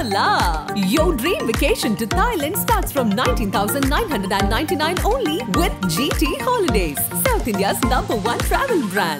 la! Your dream vacation to Thailand starts from 19,999 only with GT Holidays, South India's number one travel brand.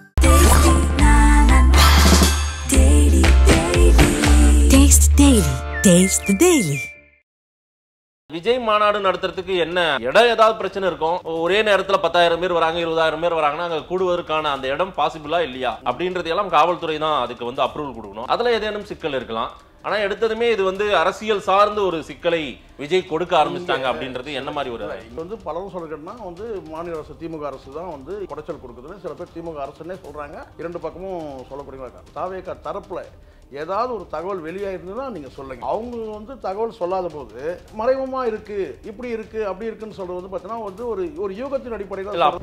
Taste Daily. Taste the Daily. Vijay மாநாடு நடத்துறதுக்கு என்ன இடம் ஏதாவது பிரச்சனை இருக்கும் ஒரே நேரத்துல பத்தாயிரம் பேர் வராங்க இருபதாயிரம் பேர் வராங்கன்னா அங்க கூடுவதற்கான அந்த இடம் பாசிபிளா இல்லையா அப்படின்றதையெல்லாம் காவல்துறை தான் அதுக்கு வந்து அப்ரூவல் கொடுக்கணும் அதுல ஏதேனும் சிக்கல் இருக்கலாம் ஆனா எடுத்ததுமே இது வந்து அரசியல் சார்ந்த ஒரு சிக்கலை விஜய் கொடுக்க ஆரம்பிச்சிட்டாங்க அப்படின்றது என்ன மாதிரி ஒரு இங்க வந்து பலரும் சொல்லிக்கிட்டோம்னா வந்து மாநில அரசு திமுக அரசு தான் வந்து குடைச்சல் கொடுக்குதுன்னு சில பேர் திமுக அரசுன்னே சொல்றாங்க இரண்டு பக்கமும் சொல்லக்கூடியவங்க தாவேக்கா தரப்புல ஏதாவது ஒரு தகவல் வெளியாயிருந்ததுன்னா நீங்க சொல்லுங்க அவங்க வந்து தகவல் சொல்லாத போது மறைமுகமா இருக்கு இப்படி இருக்கு அப்படி இருக்குன்னு சொல்றது வந்து பார்த்தீங்கன்னா வந்து ஒரு ஒரு யூகத்தின் அடிப்படையில் இல்ல,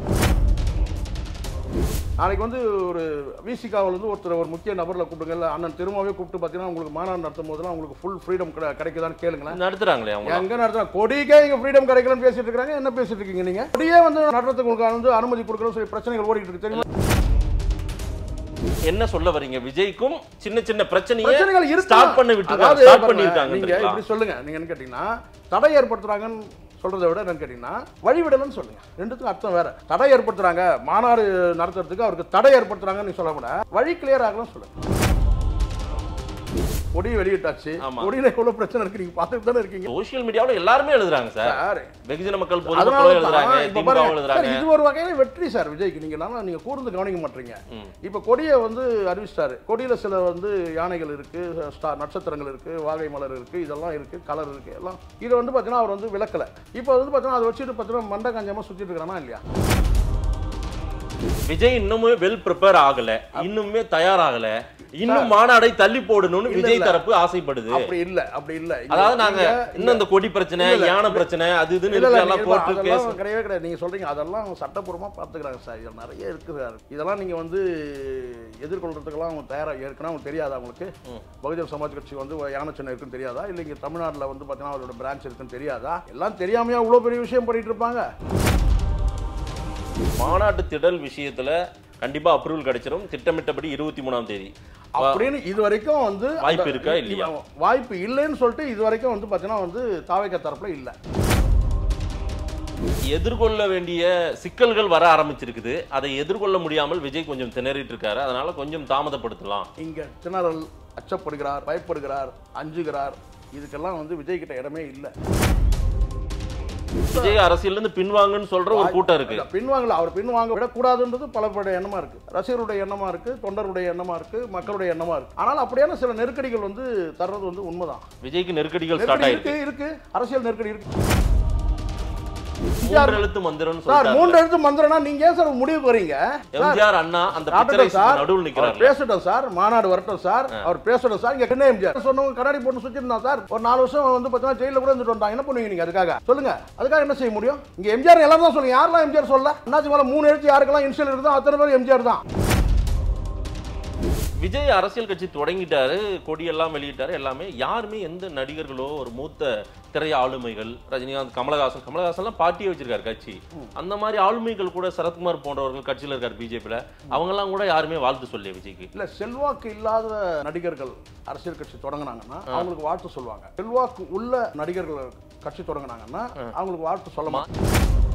நாளைக்கு வந்து ஒரு விசிகாவில் வந்து ஒருத்தர் ஒரு முக்கிய நபரில் கூப்பிடுங்க இல்ல அண்ணன் திரும்பவே கூப்பிட்டு பார்த்தீங்கன்னா உங்களுக்கு மாநாடு நடத்தும் போதெல்லாம் உங்களுக்கு ஃபுல் ஃப்ரீடம் கிடைக்குதான்னு கேளுங்களேன் நடத்துறாங்களே அவங்க எங்க நடத்துறா கொடிக்கே இங்க ஃப்ரீடம் கிடைக்கலன்னு பேசிட்டு இருக்காங்க என்ன பேசிட்டு இருக்கீங்க நீங்க கொடியே வந்து நடத்துறதுக்கு உங்களுக்கு வந்து அனுமதி கொடுக்கணும் சொல்லி பிரச்சனைகள் ஓடிட்டு இருக்கு தெரியுமா என்ன சொல்ல வரீங்க விஜய்க்கும் சின்ன சின்ன பிரச்சனையை பிரச்சனைகள் இருக்கு ஸ்டார்ட் பண்ணி விட்டு அதாவது ஸ்டார்ட் பாருங்க, நீங்க பண்ணிருக்காங்க இப்படி சொல்லுங்க நீங்க என்ன கேட்டீங்கன்னா தடை ஏற்படுத்துறாங்கன்னு சொல்றதை விட என்னன்னு கேட்டீங்கன்னா வழிவிடலன்னு சொல்லுங்க ரெண்டுத்துக்கும் அர்த்தம் வேற தடை ஏற்படுத்துறாங்க மாநாடு நடத்துறதுக்கு அவருக்கு தடை ஏற்படுத்துறாங்கன்னு சொல்ல கூட வழி கிளியர் ஆகலாம் சொல்லுங்க கொடி வெளியிட்டாச்சு ஆமா. கொடியில எவ்வளவு பிரச்சனை இருக்கு நீங்க பார்த்துட்டு தானே இருக்கீங்க சோசியல் மீடியாவுல எல்லாருமே எழுதுறாங்க சார் சார் வெகுஜன மக்கள் அதனால பொதுமக்களும் எழுதுறாங்க தான் இப்ப திமுக பாருங்க, எழுதுறாங்க சார், இது ஒரு வகையில வெற்றி சார் விஜய்க்கு நீங்க நல்லா நீங்க கூர்ந்து கவனிக்க மாட்டீங்க இப்ப கொடியை வந்து அறிவிச்சிட்டாரு கொடியில சில வந்து யானைகள் இருக்கு ஸ்டார் நட்சத்திரங்கள் இருக்கு வாகை மலர் இருக்கு இதெல்லாம் இருக்கு கலர் இருக்கு எல்லாம் இது வந்து பாத்தீங்கன்னா அவர் வந்து விளக்கல இப்போ வந்து பாத்தீங்கன்னா அதை வச்சுட்டு பாத்தீங்கன்னா மண்டை கஞ்சமா சுத்திட்டு இருக்கானா இல்லையா விஜய் இன்னுமே வெல் ப்ரிப்பேர் ஆகல இன்னுமே தயாராகல இன்னும் மாநாடை தள்ளி போடணும்னு இல்ல, விஜய் இல்ல. தரப்பு ஆசைப்படுது அப்படி இல்ல அப்படி இல்ல இங்க- அதாவது நாங்க இங்க- இன்னும் இந்த கொடி பிரச்சனை இல்ல, இல்ல. யானை பிரச்சனை அது இதுன்னு இல்ல, இல்ல, இருக்கு, எல்லாம் நீங்க கோர்ட்டு அதெல்லாம் கேஸ் கிடையவே கிடையாது நீங்க சொல்றீங்க அதெல்லாம் சட்டப்பூர்வமா பார்த்துக்கிறாங்க சார் இது நிறைய இருக்குது சார் இதெல்லாம் நீங்க வந்து எதிர்கொள்றதுக்கெல்லாம் அவங்க தயாரா ஏற்கனவே அவங்க தெரியாதா அவங்களுக்கு பகுஜன் சமாஜ் கட்சி வந்து யானை சின்னம் இருக்குன்னு தெரியாதா இல்ல இங்க தமிழ்நாட்டுல வந்து பாத்தீங்கன்னா அவரோட பிரான்ச் இருக்குன்னு தெரியாதா எல்லாம் தெரியாமையா இவ்வளவு பெரிய விஷயம் பண்ணிட்டு இருப்பாங்க மாநாட்டு திடல் விஷயத்துல கண்டிப்பா அப்ரூவல் கிடைச்சிரும் திட்டமிட்டபடி இருபத்தி மூணாம் தேதி அப்படின்னு இது வரைக்கும் வந்து அந்த- வாய்ப்பு இருக்கா, இல்லையா? வாய்ப்பு இல்லைன்னு சொல்லிட்டு இது வரைக்கும் வந்து பாத்தீங்கன்னா வந்து தாவைக்க தரப்புல இல்ல எதிர்கொள்ள வேண்டிய சிக்கல்கள் வர ஆரம்பிச்சிருக்குது அதை எதிர்கொள்ள முடியாமல் விஜய் கொஞ்சம் திணறிட்டு இருக்காரு அதனால கொஞ்சம் தாமதப்படுத்தலாம் இங்க திணறல் அச்சப்படுகிறார் பயப்படுகிறார் அஞ்சுகிறார் இதுக்கெல்லாம் வந்து விஜய் கிட்ட இடமே இல்ல விஜய் அரசியல்ல இருந்து பின்வாங்கன்னு சொல்ற ஒரு கூட்டம் இருக்கு இல்ல, பின்வாங்கல அவர் பின்வாங்க விடக்கூடாதுன்றது பலருடைய எண்ணமா இருக்கு ரசிகருடைய எண்ணமா இருக்கு தொண்டருடைய எண்ணமா இருக்கு மக்களுடைய எண்ணமா இருக்கு ஆனால் அப்படியான சில நெருக்கடிகள் வந்து தர்றது வந்து உண்மைதான் விஜய்க்கு நெருக்கடிகள் ஸ்டார்ட் நெருக்கடி ஆயிருக்கு இருக்கு இருக்கு அரசியல் நெருக்கடி இருக்கு மூன்று எழுத்து மந்திரம்னு சார் சொல்லிட்டாரு மூன்று எழுத்து மந்திரம்னா நீங்க ஏன் சார் முடிவு வரீங்க சார் எம்ஜிஆர் அண்ணா அந்த காட்டட்டும் பிக்சரை சார் நடுவில் அவர் நிக்கிறாரு பேசட்டும் சார் மாநாடு வரட்டும் சார் அவர் பேசட்டும் சார் இங்க என்ன எம்ஜிஆர் சொன்னவங்க கண்ணாடி போட்டு சுத்திருந்தான் சார் ஒரு நாலு வருஷம் வந்து பார்த்தீங்கன்னா ஜெயில கூட இருந்துட்டு வந்தாங்க என்ன பண்ணுவீங்க நீங்க அதுக்காக சொல்லுங்க அதுக்காக என்ன செய்ய முடியும் இங்க எம்ஜிஆர் எல்லாரும் தான் சொல்லுங்க யாரெல்லாம் எம்ஜிஆர் சொல்ல அண்ணாச்சி மேல மூணு எழுத்து யாருக்கெல்லாம் இன்சியல் இருக்குதோ அத்தனை பேர் எம்ஜிஆர் தான் விஜய் அரசியல் கட்சி தொடங்கிட்டாரு கொடியெல்லாம் வெளியிட்டாரு எல்லாமே யாருமே எந்த நடிகர்களோ ஒரு மூத்த திரை ஆளுமைகள் ரஜினிகாந்த் கமலஹாசன் கமலஹாசன்லாம் பார்ட்டியே வச்சிருக்காரு கட்சி அந்த மாதிரி ஆளுமைகள் கூட சரத்குமார் போன்றவர்கள் கட்சியில் இருக்காரு பிஜேபியில் அவங்கெல்லாம் கூட யாருமே வாழ்த்து சொல்லி விஜய்க்கு இல்ல செல்வாக்கு இல்லாத நடிகர்கள் அரசியல் கட்சி தொடங்குனாங்கன்னா அவங்களுக்கு வாழ்த்து சொல்லுவாங்க செல்வாக்கு உள்ள நடிகர்கள் கட்சி தொடங்குனாங்கன்னா அவங்களுக்கு வாழ்த்து சொல்ல மாட்டாங்க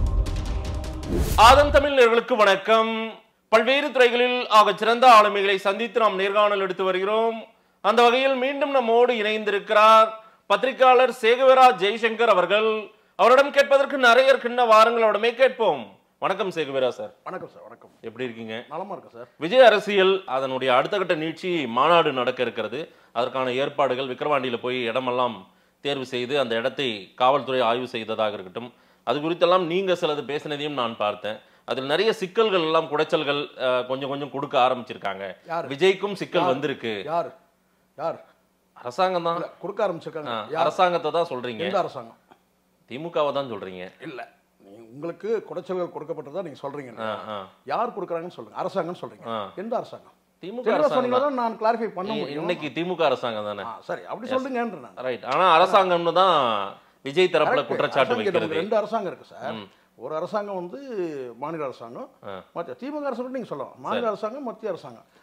ஆதம் தமிழ் நேர்களுக்கு வணக்கம் பல்வேறு துறைகளில் ஆக சிறந்த ஆளுமைகளை சந்தித்து நாம் நேர்காணல் எடுத்து வருகிறோம் அந்த வகையில் மீண்டும் நம்மோடு இணைந்திருக்கிறார் பத்திரிகையாளர் சேகுவரா ஜெய்சங்கர் அவர்கள் அவரிடம் கேட்பதற்கு நிறைய இருக்கின்ற வாரங்கள் அவரிடமே கேட்போம் வணக்கம் சேகுவரா சார் வணக்கம் சார் வணக்கம் எப்படி இருக்கீங்க நலமா இருக்கு சார் விஜய் அரசியல் அதனுடைய அடுத்த கட்ட நீட்சி மாநாடு நடக்க இருக்கிறது அதற்கான ஏற்பாடுகள் விக்கிரவாண்டியில போய் இடமெல்லாம் தேர்வு செய்து அந்த இடத்தை காவல்துறை ஆய்வு செய்ததாக இருக்கட்டும் அது குறித்தெல்லாம் நீங்க சிலது பேசினதையும் நான் பார்த்தேன் அதில் நிறைய சிக்கல்கள் எல்லாம் குடைச்சல்கள் அஹ், கொஞ்சம் கொஞ்சம் கொடுக்க ஆரம்பிச்சிருக்காங்க யாரு? விஜய்க்கும் சிக்கல் யார்? வந்திருக்கு யார் யார் அரசாங்கம் தான் இல்ல கொடுக்க ஆரம்பிச்சிருக்காங்க யார்? அரசாங்கத்தை தான் சொல்றீங்க எந்த அரசாங்கம் திமுகவை தான் சொல்றீங்க இல்ல நீங்க உங்களுக்கு குடைச்சல்கள் கொடுக்கப்பட்டதா நீங்க சொல்றீங்க ஆ, இல்லையா? ஆ. யார் கொடுக்குறாங்கன்னு சொல்லுங்க அரசாங்கம் சொல்றீங்க ஆ. எந்த அரசாங்கம் திமுக தெளிவா அரசாங்கம் சொன்னீங்கன்னா தான். தான் நான் கிளாரிஃபை பண்ண முடியும் இன்னைக்கு திமுக அரசாங்கம் தானே ஆ, சரி அப்படி சொல்லுங்கன்ற நான் ரைட் ஆனா அரசாங்கம்னு தான் விஜய் தரப்புல Correct. குற்றச்சாட்டு அரசாங்கம் வைக்கிறது நமக்கு ரெண்டு அரசாங்கம் இருக்கு சார் ஒரு அரசாங்கம் வந்து மாநில அரசாங்கம் மத்திய திமுக அரசாங்கம் நீங்க சொல்லலாம் மாநில அரசாங்கம் மத்திய அரசாங்கம்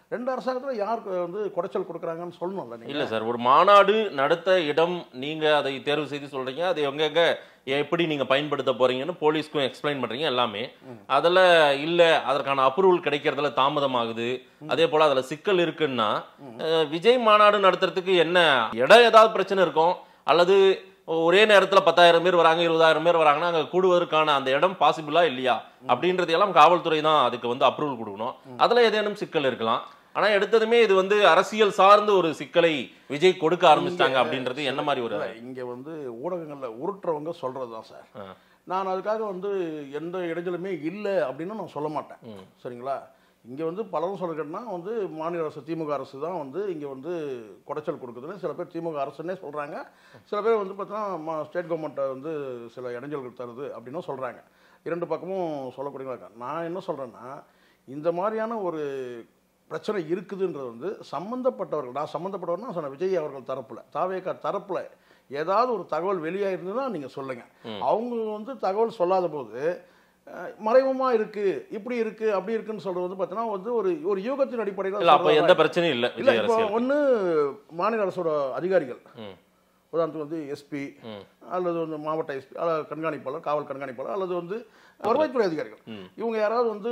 ரெண்டு அரசாங்கத்தில் யாருக்கு வந்து குடைச்சல் கொடுக்குறாங்கன்னு சொல்லணும்ல இல்ல நீங்கள் சார் ஒரு மாநாடு நடத்த இடம் நீங்க அதை தேர்வு செய்து சொல்றீங்க அது எங்கெங்க எப்படி நீங்க பயன்படுத்த போறீங்கன்னு போலீஸ்க்கும் எக்ஸ்பிளைன் பண்றீங்க எல்லாமே அதுல இல்ல அதற்கான அப்ரூவல் கிடைக்கிறதுல தாமதமாகுது அதே போல அதுல சிக்கல் இருக்குன்னா அஹ், விஜய் மாநாடு நடத்துறதுக்கு என்ன இடம் ஏதாவது பிரச்சனை இருக்கும் அல்லது ஒரே நேரத்துல பத்தாயிரம் பேர் வராங்க இருபதாயிரம் பேர் வராங்கன்னா அங்க கூடுவதற்கான அந்த இடம் பாசிபிளா இல்லையா அப்படின்றதையெல்லாம் காவல்துறை தான் அதுக்கு வந்து அப்ரூவல் கொடுக்கணும் அதுல ஏதேனும் சிக்கல் இருக்கலாம் ஆனா எடுத்ததுமே இது வந்து அரசியல் சார்ந்த ஒரு சிக்கலை விஜய் கொடுக்க ஆரம்பிச்சிட்டாங்க அப்படின்றது என்ன மாதிரி ஒரு இல்லை இங்கே வந்து ஊடகங்களில் உருட்டுறவங்க சொல்கிறது தான் சார் ஆ. நான் அதுக்காக வந்து எந்த இடைஞ்சலுமே இல்லை அப்படின்னு நான் சொல்ல மாட்டேன் சரிங்களா இங்கே வந்து பலரும் சொல்லிக்கிட்டனா வந்து மாநில அரசு திமுக அரசு தான் வந்து இங்கே வந்து குடைச்சல் கொடுக்குதுன்னு சில பேர் திமுக அரசுன்னே சொல்கிறாங்க சில பேர் வந்து பார்த்தீங்கன்னா ஸ்டேட் கவர்மெண்ட்டை வந்து சில இடைஞ்சல்கள் தருது அப்படின்னும் சொல்கிறாங்க இரண்டு பக்கமும் சொல்லக்கூடியவங்க இருக்காங்க நான் என்ன சொல்கிறேன்னா இந்த மாதிரியான ஒரு பிரச்சனை இருக்குதுன்றது வந்து சம்மந்தப்பட்டவர்கள் நான் சம்மந்தப்பட்டவர்னா சொன்ன விஜய் அவர்கள் தரப்புல தாவேக்கா தரப்புல ஏதாவது ஒரு தகவல் வெளியாயிருந்ததுன்னா நீங்க சொல்லுங்க அவங்க வந்து தகவல் சொல்லாத போது அஹ், மறைமுகமா இருக்கு இப்படி இருக்கு அப்படி இருக்குன்னு சொல்றது வந்து பார்த்தீங்கன்னா வந்து ஒரு ஒரு யூகத்தின் அடிப்படையில் இல்ல அப்ப சொல்றதா- எந்த பிரச்சனையும் இல்ல இல்ல விஜய் இப்போ அரசியல் ஒன்று மாநில அரசோட அதிகாரிகள் ம். உதாரணத்துக்கு வந்து எஸ்பி அல்லது வந்து மாவட்ட எஸ்பி அல்லது கண்காணிப்பாளர் காவல் கண்காணிப்பாளர் அல்லது வந்து வருவாய்த்துறை அதிகாரிகள் இவங்க யாராவது வந்து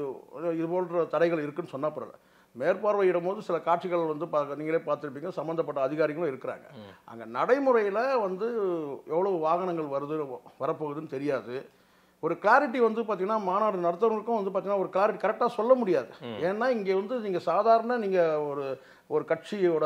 இது போன்ற தடைகள் இருக்குன்னு சொன்னா பரவாயில்ல மேற்பார்வையிடும் போது சில காட்சிகள் வந்து பா- நீங்களே பார்த்துருப்பீங்க சம்மந்தப்பட்ட அதிகாரிகளும் இருக்கிறாங்க அங்கே நடைமுறையில் வந்து எவ்வளவு வாகனங்கள் வருது வரப்போகுதுன்னு தெரியாது ஒரு கிளாரிட்டி வந்து பார்த்தீங்கன்னா மாநாடு நடத்துறவங்களுக்கும் வந்து பார்த்தீங்கன்னா ஒரு கிளாரிட்டி கரெக்டாக சொல்ல முடியாது ஏன்னா இங்கே வந்து நீங்கள் சாதாரண நீங்கள் ஒரு ஒரு கட்சியோட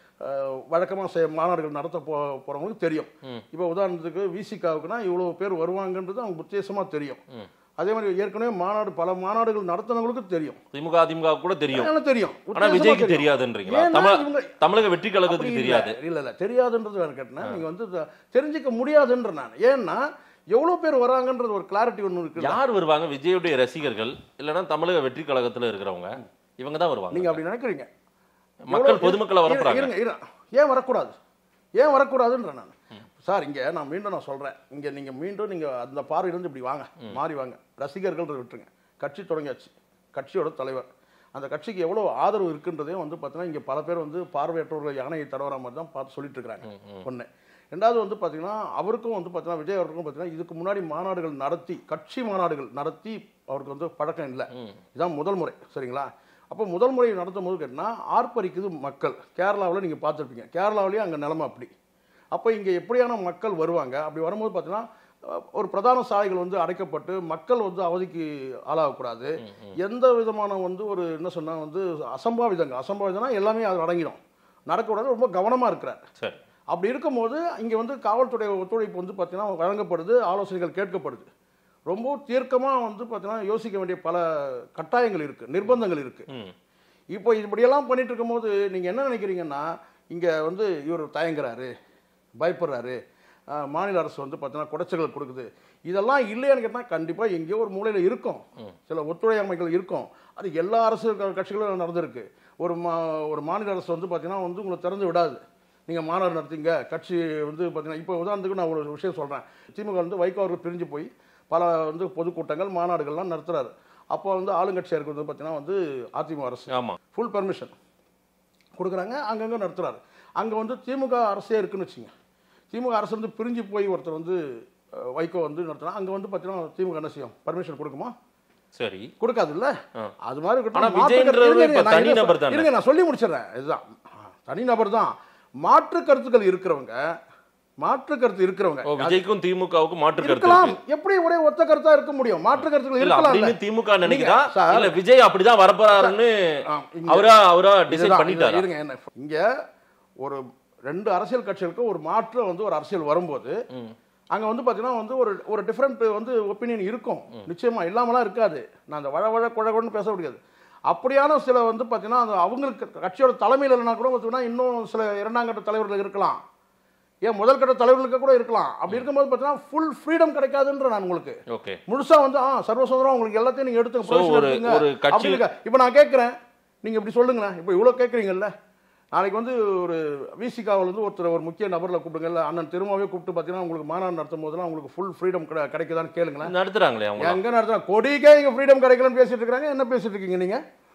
வழக்கமாக செய் மாநாடுகள் நடத்த போ போகிறவங்களுக்கு தெரியும் இப்போ உதாரணத்துக்கு விசிகாவுக்குனா இவ்வளோ பேர் வருவாங்கன்றது அவங்க உத்தேசமாக தெரியும் அதே மாதிரி ஏற்கனவே மாநாடு பல மாநாடுகள் நடத்துனவங்களுக்கு தெரியும் திமுக அதிமுக கூட தெரியும் அதனால தெரியும் ஆனா உத்தேசமா விஜய்க்கு தெரியும். தெரியாதுன்றீங்களா ஏன்னா தமிழ இவங்க- தமிழக வெற்றி அப்படி கழகத்துக்கு இல்ல. தெரியாது இல்ல இல்ல தெரியாதுன்றது வேற கேட்டேன் நீங்க வந்து த- தெரிஞ்சுக்க முடியாதுன்ற நான் ஏன்னா எவ்வளவு பேர் வராங்கன்றது ஒரு கிளாரிட்டி ஒன்று இருக்கு யார் வருவாங்க விஜயுடைய ரசிகர்கள் இல்லைன்னா தமிழக வெற்றி கழகத்துல இருக்கிறவங்க இவங்க தான் வருவாங்க நீங்க அப்படி நினைக்கிறீங்க மக்கள் எவ்வளவு- பொதுமக்களை இரு- வரப்புறாங்க இருங்க இருங்க ஏன் வரக்கூடாது ஏன் வரக்கூடாதுன்ற நான் சார் இங்க நான் மீண்டும் நான் சொல்றேன் இங்க நீங்க மீண்டும் நீங்க அந்த பார்வையிலிருந்து இப்படி வாங்க மாறி வாங்க ரசிகர்கள் விட்டுருங்க கட்சி தொடங்கியாச்சு கட்சியோட தலைவர் அந்த கட்சிக்கு எவ்வளவு ஆதரவு இருக்குன்றதையும் வந்து பார்த்தீங்கன்னா இங்க பல பேர் வந்து பார்வையற்றவர்கள் யானையை தடவற மாதிரி தான் பார்த்து சொல்லிட்டு இருக்கிறாங்க ஒண்ணு ரெண்டாவது வந்து பார்த்தீங்கன்னா அவருக்கும் வந்து பார்த்தீங்கன்னா விஜய் அவருக்கும் பார்த்தீங்கன்னா இதுக்கு முன்னாடி மாநாடுகள் நடத்தி கட்சி மாநாடுகள் நடத்தி அவருக்கு வந்து பழக்கம் இல்லை இதான் முதல் முறை சரிங்களா அப்போ முதல் முறை நடத்தும் போது கேட்டால் ஆர்ப்பரிக்குது மக்கள் கேரளாவில் நீங்கள் பார்த்துருப்பீங்க கேரளாவிலேயே அங்கே நிலமை அப்படி அப்போ இங்கே எப்படியான மக்கள் வருவாங்க அப்படி வரும்போது பார்த்தீங்கன்னா அஹ், ஒரு பிரதான சாலைகள் வந்து அடைக்கப்பட்டு மக்கள் வந்து அவதிக்கு ஆளாகக்கூடாது எந்த விதமான வந்து ஒரு என்ன சொன்னா வந்து அசம்பாவிதங்க அசம்பாவிதம்னா எல்லாமே அது அடங்கிடும் நடக்கக்கூடாது ரொம்ப கவனமாக இருக்கிறார் சரி அப்படி இருக்கும்போது இங்கே வந்து காவல்துறை ஒத்துழைப்பு வந்து பார்த்தீங்கன்னா வழங்கப்படுது ஆலோசனைகள் கேட்கப்படுது ரொம்ப தீர்க்கமாக வந்து பார்த்தீங்கன்னா யோசிக்க வேண்டிய பல கட்டாயங்கள் இருக்குது நிர்பந்தங்கள் இருக்குது ம். இப்போ இப்படியெல்லாம் பண்ணிட்டு இருக்கும்போது நீங்கள் என்ன நினைக்கிறீங்கன்னா இங்கே வந்து இவர் தயங்குறாரு பயப்படுறாரு ஆஹ், மாநில அரசு வந்து பார்த்தீங்கன்னா குடைச்சல்கள் கொடுக்குது இதெல்லாம் இல்லையான்னு கேட்டால் கண்டிப்பாக எங்கேயோ ஒரு மூலையில் இருக்கும் சில ஒத்துழையாமைகள் இருக்கும் அது எல்லா அரசு க- கட்சிகளும் நடந்திருக்கு ஒரு மா ஒரு மாநில அரசு வந்து பார்த்தீங்கன்னா வந்து உங்களை திறந்து விடாது நீங்கள் மாநாடு நடத்திங்க கட்சி வந்து பார்த்தீங்கன்னா இப்போ உதாரணத்துக்கு நான் ஒரு விஷயம் சொல்கிறேன் திமுக வந்து வைகோ அவர்கள் பிரிஞ்சு போய் பல வந்து பொதுக்கூட்டங்கள் மாநாடுகள்லாம் நடத்துறாரு அப்போ வந்து ஆளுங்கட்சியாக இருக்கிறது பார்த்தீங்கன்னா வந்து அதிமுக அரசு ஆமா ஃபுல் பெர்மிஷன் கொடுக்குறாங்க அங்கங்கே நடத்துறாரு அங்கே வந்து திமுக அரசே இருக்குன்னு வச்சுங்க திமுக அரசு வந்து பிரிஞ்சு போய் ஒருத்தர் வந்து அஹ், வைகோ வந்து நடத்தினா அங்கே வந்து பார்த்தீங்கன்னா திமுக என்ன செய்யும் பர்மிஷன் கொடுக்குமா சரி கொடுக்காது இல்ல ஆ. அது மாதிரி இருக்கட்டும். ஆனா மாற்று விஜய்ன்றவர் கருத்து- இருங்க, இப்ப நான் தனி இருங்க, நபர் தானே? இருங்க நான் சொல்லி முடிச்சிடுறேன் இதுதான் ஆ, தனி நபர் தான் மாற்று கருத்துக்கள் இருக்கிறவங்க மாற்று கருத்து இருக்கிறவங்க ஓ விஜய்க்கும் திமுகவுக்கும் மாற்று கருத்து இருக்கலாம் இருக்கு எப்படி ஒரே ஒத்த கருத்தா இருக்க முடியும் மாற்று கருத்துக்கள் இல்ல இருக்கலாம் அப்படின்னு திமுக நினைக்கிறா சார், இல்ல விஜய் அப்படிதான் வரப்போறாருன்னு ஆ, இங்க- அவரா அவரா டிசைட் இதுதான், பண்ணிட்டாரா இது- இருங்க என்ன இங்க ஒரு ரெண்டு அரசியல் கட்சிகளுக்கு ஒரு மாற்று வந்து ஒரு அரசியல் வரும்போது அங்க வந்து பாத்தீங்கன்னா வந்து ஒரு ஒரு டிஃப்ரெண்ட் வந்து ஒப்பீனியன் இருக்கும் நிச்சயமா இல்லாமலாம் இருக்காது நான் அந்த வழ வழ குழகுன்னு பேச முடியாது அப்படியான சில வந்து பாத்தீங்கன்னா அந்த அவங்களுக்கு கட்சியோட தலைமையில் இல்லைனா கூட பார்த்தீங்கன்னா இன்னும் சில இரண்டாம் கட்ட தலைவர்கள் இருக்கலாம் ஏன் முதல் கட்ட தலைவர்களுக்கு கூட இருக்கலாம் அப்படி இருக்கும்போது பார்த்தீங்கன்னா ஃபுல் ஃப்ரீடம் கிடைக்காதுன்ற நான் உங்களுக்கு ஓகே முழுசா வந்து ஆ சர்வசுதந்திரம் உங்களுக்கு எல்லாத்தையும் நீங்க எடுத்துங்க So, permission ஒரு- எடுத்துங்க. ஒரு கட்சி- அப்படி இருக்க. இப்ப நான் கேட்கிறேன் நீங்க இப்படி சொல்லுங்களேன் இப்போ இவ்வளவு கேட்குறீங்கல்ல நாளைக்கு வந்து ஒரு விசிகாவில் வந்து ஒருத்தர் ஒரு முக்கிய நபர்ல கூப்பிடுங்கல்ல அண்ணன் திரும்பவே கூப்பிட்டு பார்த்தீங்கன்னா உங்களுக்கு மாநாடு நடத்தும் போதெல்லாம் உங்களுக்கு ஃபுல் ஃப்ரீடம் கிடைக்குதான்னு கேளுங்களேன் நடத்துறாங்களே அவங்க எங்க நடத்துறோம் கொடிக்கே இங்க ஃப்ரீடம் கிடைக்கலன்னு பேசிட்டு இருக்காங்க என்ன பேசிட்டு இருக்கீங்க நீங்க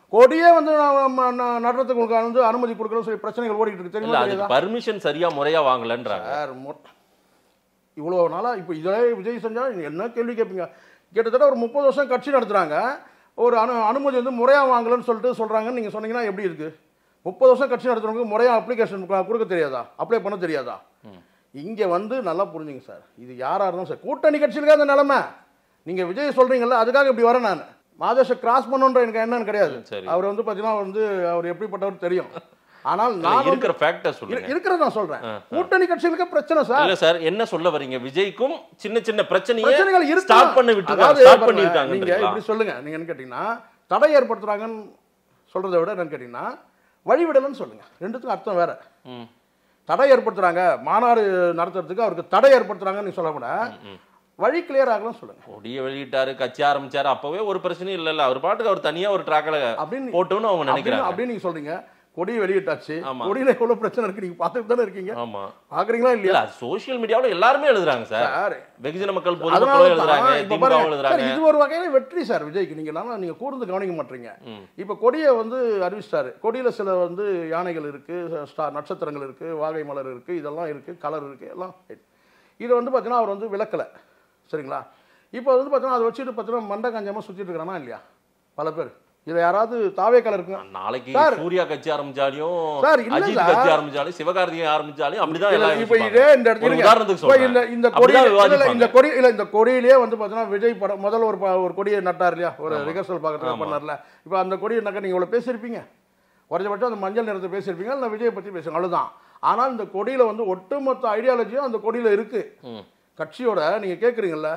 கொடியே வந்து நான் ம- நான் நடுறதுக்கு உங்களுக்கு வந்து அனுமதி கொடுக்கணும்னு சொல்லி பிரச்சனைகள் ஓடிட்டு இருக்கு இல்ல தெரியுமா அதுக்கு தெரியாதா? பர்மிஷன் சரியா முறையா வாங்கலன்றாங்க சார் மொ- இவ்வளோ நாளாக இப்போ இதே விஜய் செஞ்சால் நீங்க என்ன கேள்வி கேட்பீங்க கிட்டத்தட்ட ஒரு முப்பது வருஷம் கட்சி நடத்துகிறாங்க ஒரு அனு அனுமதி வந்து முறையாக வாங்கலன்னு சொல்லிட்டு சொல்கிறாங்கன்னு நீங்கள் சொன்னீங்கன்னா எப்படி இருக்குது முப்பது வருஷம் கட்சி நடத்துறவங்க முறையாக அப்ளிகேஷன் கொடுக்க தெரியாதா அப்ளை பண்ண தெரியாதா இங்கே வந்து நல்லா புரிஞ்சுங்க சார் இது யாராக இருந்தாலும் சார் கூட்டணி கட்சியிலுக்கு அந்த நிலைமை நீங்கள் விஜய் சொல்கிறீங்கல்ல அதுக்காக இப்படி வரேன் நான் மாதேஷை கிராஸ் பண்ணுன்ற எனக்கு என்னன்னு கிடையாது சரி. அவர் வந்து பார்த்தீங்கன்னா வந்து அவர் எப்படிப்பட்டவர் தெரியும் ஆனால் இல்ல, நான் வந்து- இருக்கிற ஃபேக்டர் சொல்லுங்க இரு- இருக்கிறத நான் சொல்றேன் கூட்டணி கட்சிகளுக்கு பிரச்சனை சார் இல்ல சார் என்ன சொல்ல வரீங்க விஜய்க்கும் சின்ன சின்ன பிரச்சனையை பிரச்சனைகள் இருக்கு ஸ்டார்ட் பண்ண விட்டுருக்காங்க அதாவது ஸ்டார்ட் பாருங்க, நீங்க பண்ணிருக்காங்க இப்படி சொல்லுங்க நீங்க என்ன கேட்டீங்கன்னா தடை ஏற்படுத்துறாங்கன்னு சொல்றதை விட என்னன்னு கேட்டீங்கன்னா வழிவிடலன்னு சொல்லுங்க ரெண்டுத்துக்கும் அர்த்தம் வேற ம். தடை ஏற்படுத்துறாங்க மாநாடு நடத்துறதுக்கு அவருக்கு தடை ஏற்படுத்துறாங்கன்னு நீங்க சொல்லக்கூட வழி கிளியர் ஆகலாம் சொல்லுங்க கொடியை வெளியிட்டாரு கட்சி ஆரம்பிச்சாரு அப்பவே ஒரு பிரச்சனையும் இல்ல இல்ல அவர் பாட்டுக்கு அவர் தனியா ஒரு ட்ராக்ல அப்படின்னு போட்டோம்னு அவங்க அப்படின்னு நினைக்கிறாங்க அப்படின்னு நீங்க சொல்றீங்க கொடியை வெளியிட்டாச்சு ஆமா. கொடியில எவ்வளவு பிரச்சனை இருக்கு நீங்க பார்த்துட்டு தானே இருக்கீங்க ஆமா பாக்குறீங்களா இல்ல இல்லையா சோசியல் மீடியாவுல எல்லாருமே எழுதுறாங்க சார் சார் வெகுஜன மக்கள் அதனால பொதுமக்களும் எழுதுறாங்க தான் இப்ப திமுகவும் பாருங்க, சார், எழுதுறாங்க இது ஒரு வகையில வெற்றி சார் விஜய்க்கு நீங்க நல்லா நீங்க கூர்ந்து கவனிக்க மாட்டீங்க இப்ப கொடியை வந்து அறிவிச்சிட்டாரு கொடியில சில வந்து யானைகள் இருக்கு ஸ்டார் நட்சத்திரங்கள் இருக்கு வாகை மலர் இருக்கு இதெல்லாம் இருக்கு கலர் இருக்கு எல்லாம் இதை வந்து பார்த்தீங்கன்னா அவர் வந்து விளக்கல சரிங்களா இப்போ வந்து பார்த்தீங்கன்னா அதை வச்சுட்டு பார்த்தீங்கன்னா மண்டை காஞ்சாம சுத்திட்டு இருக்கிறானா இல்லையா பல பேர் இதை யாராவது தாவே கலர் இருக்குங்க நாளைக்கு சார். சூர்யா கட்சி ஆரம்பிச்சாலையும் சார், இல்ல அஜித் சார். கட்சி ஆரம்பிச்சாலும் சிவகார்த்திகேயன் ஆரம்பிச்சாலும் அப்படிதான் இல்ல, எல்லாம் இப்ப யோசிப்பாங்க. இதே இந்த இடத்துல ஒரு இருங்க. உதாரணத்துக்கு இப்ப இந்த சொல்றேன் இந்த கொடி அப்படிதான் இல்ல, இல்ல, இந்த விவாதிப்பாங்க. கொடி இல்ல இந்த கொடியிலேயே வந்து பார்த்தீங்கன்னா விஜய் படம் முதல்ல ஒரு ப- ஒரு கொடியை நட்டார் இல்லையா ஒரு ரிஹர்சல் பார்க்கறதுக்கு பண்ணார்ல இப்போ அந்த கொடியை நக்க நீங்க இவ்வளவு பேசியிருப்பீங்க குறைஞ்சபட்சம் அந்த மஞ்சள் நிறத்தை பேசியிருப்பீங்க இல்லை விஜயை பத்தி பேசுங்க அவ்வளவுதான் ஆனால் இந்த கொடியில வந்து ஒட்டுமொத்த ஐடியாலஜியும் அந்த கொடியில இருக்கு ம். கட்சியோட நீங்க கேட்குறீங்கல்ல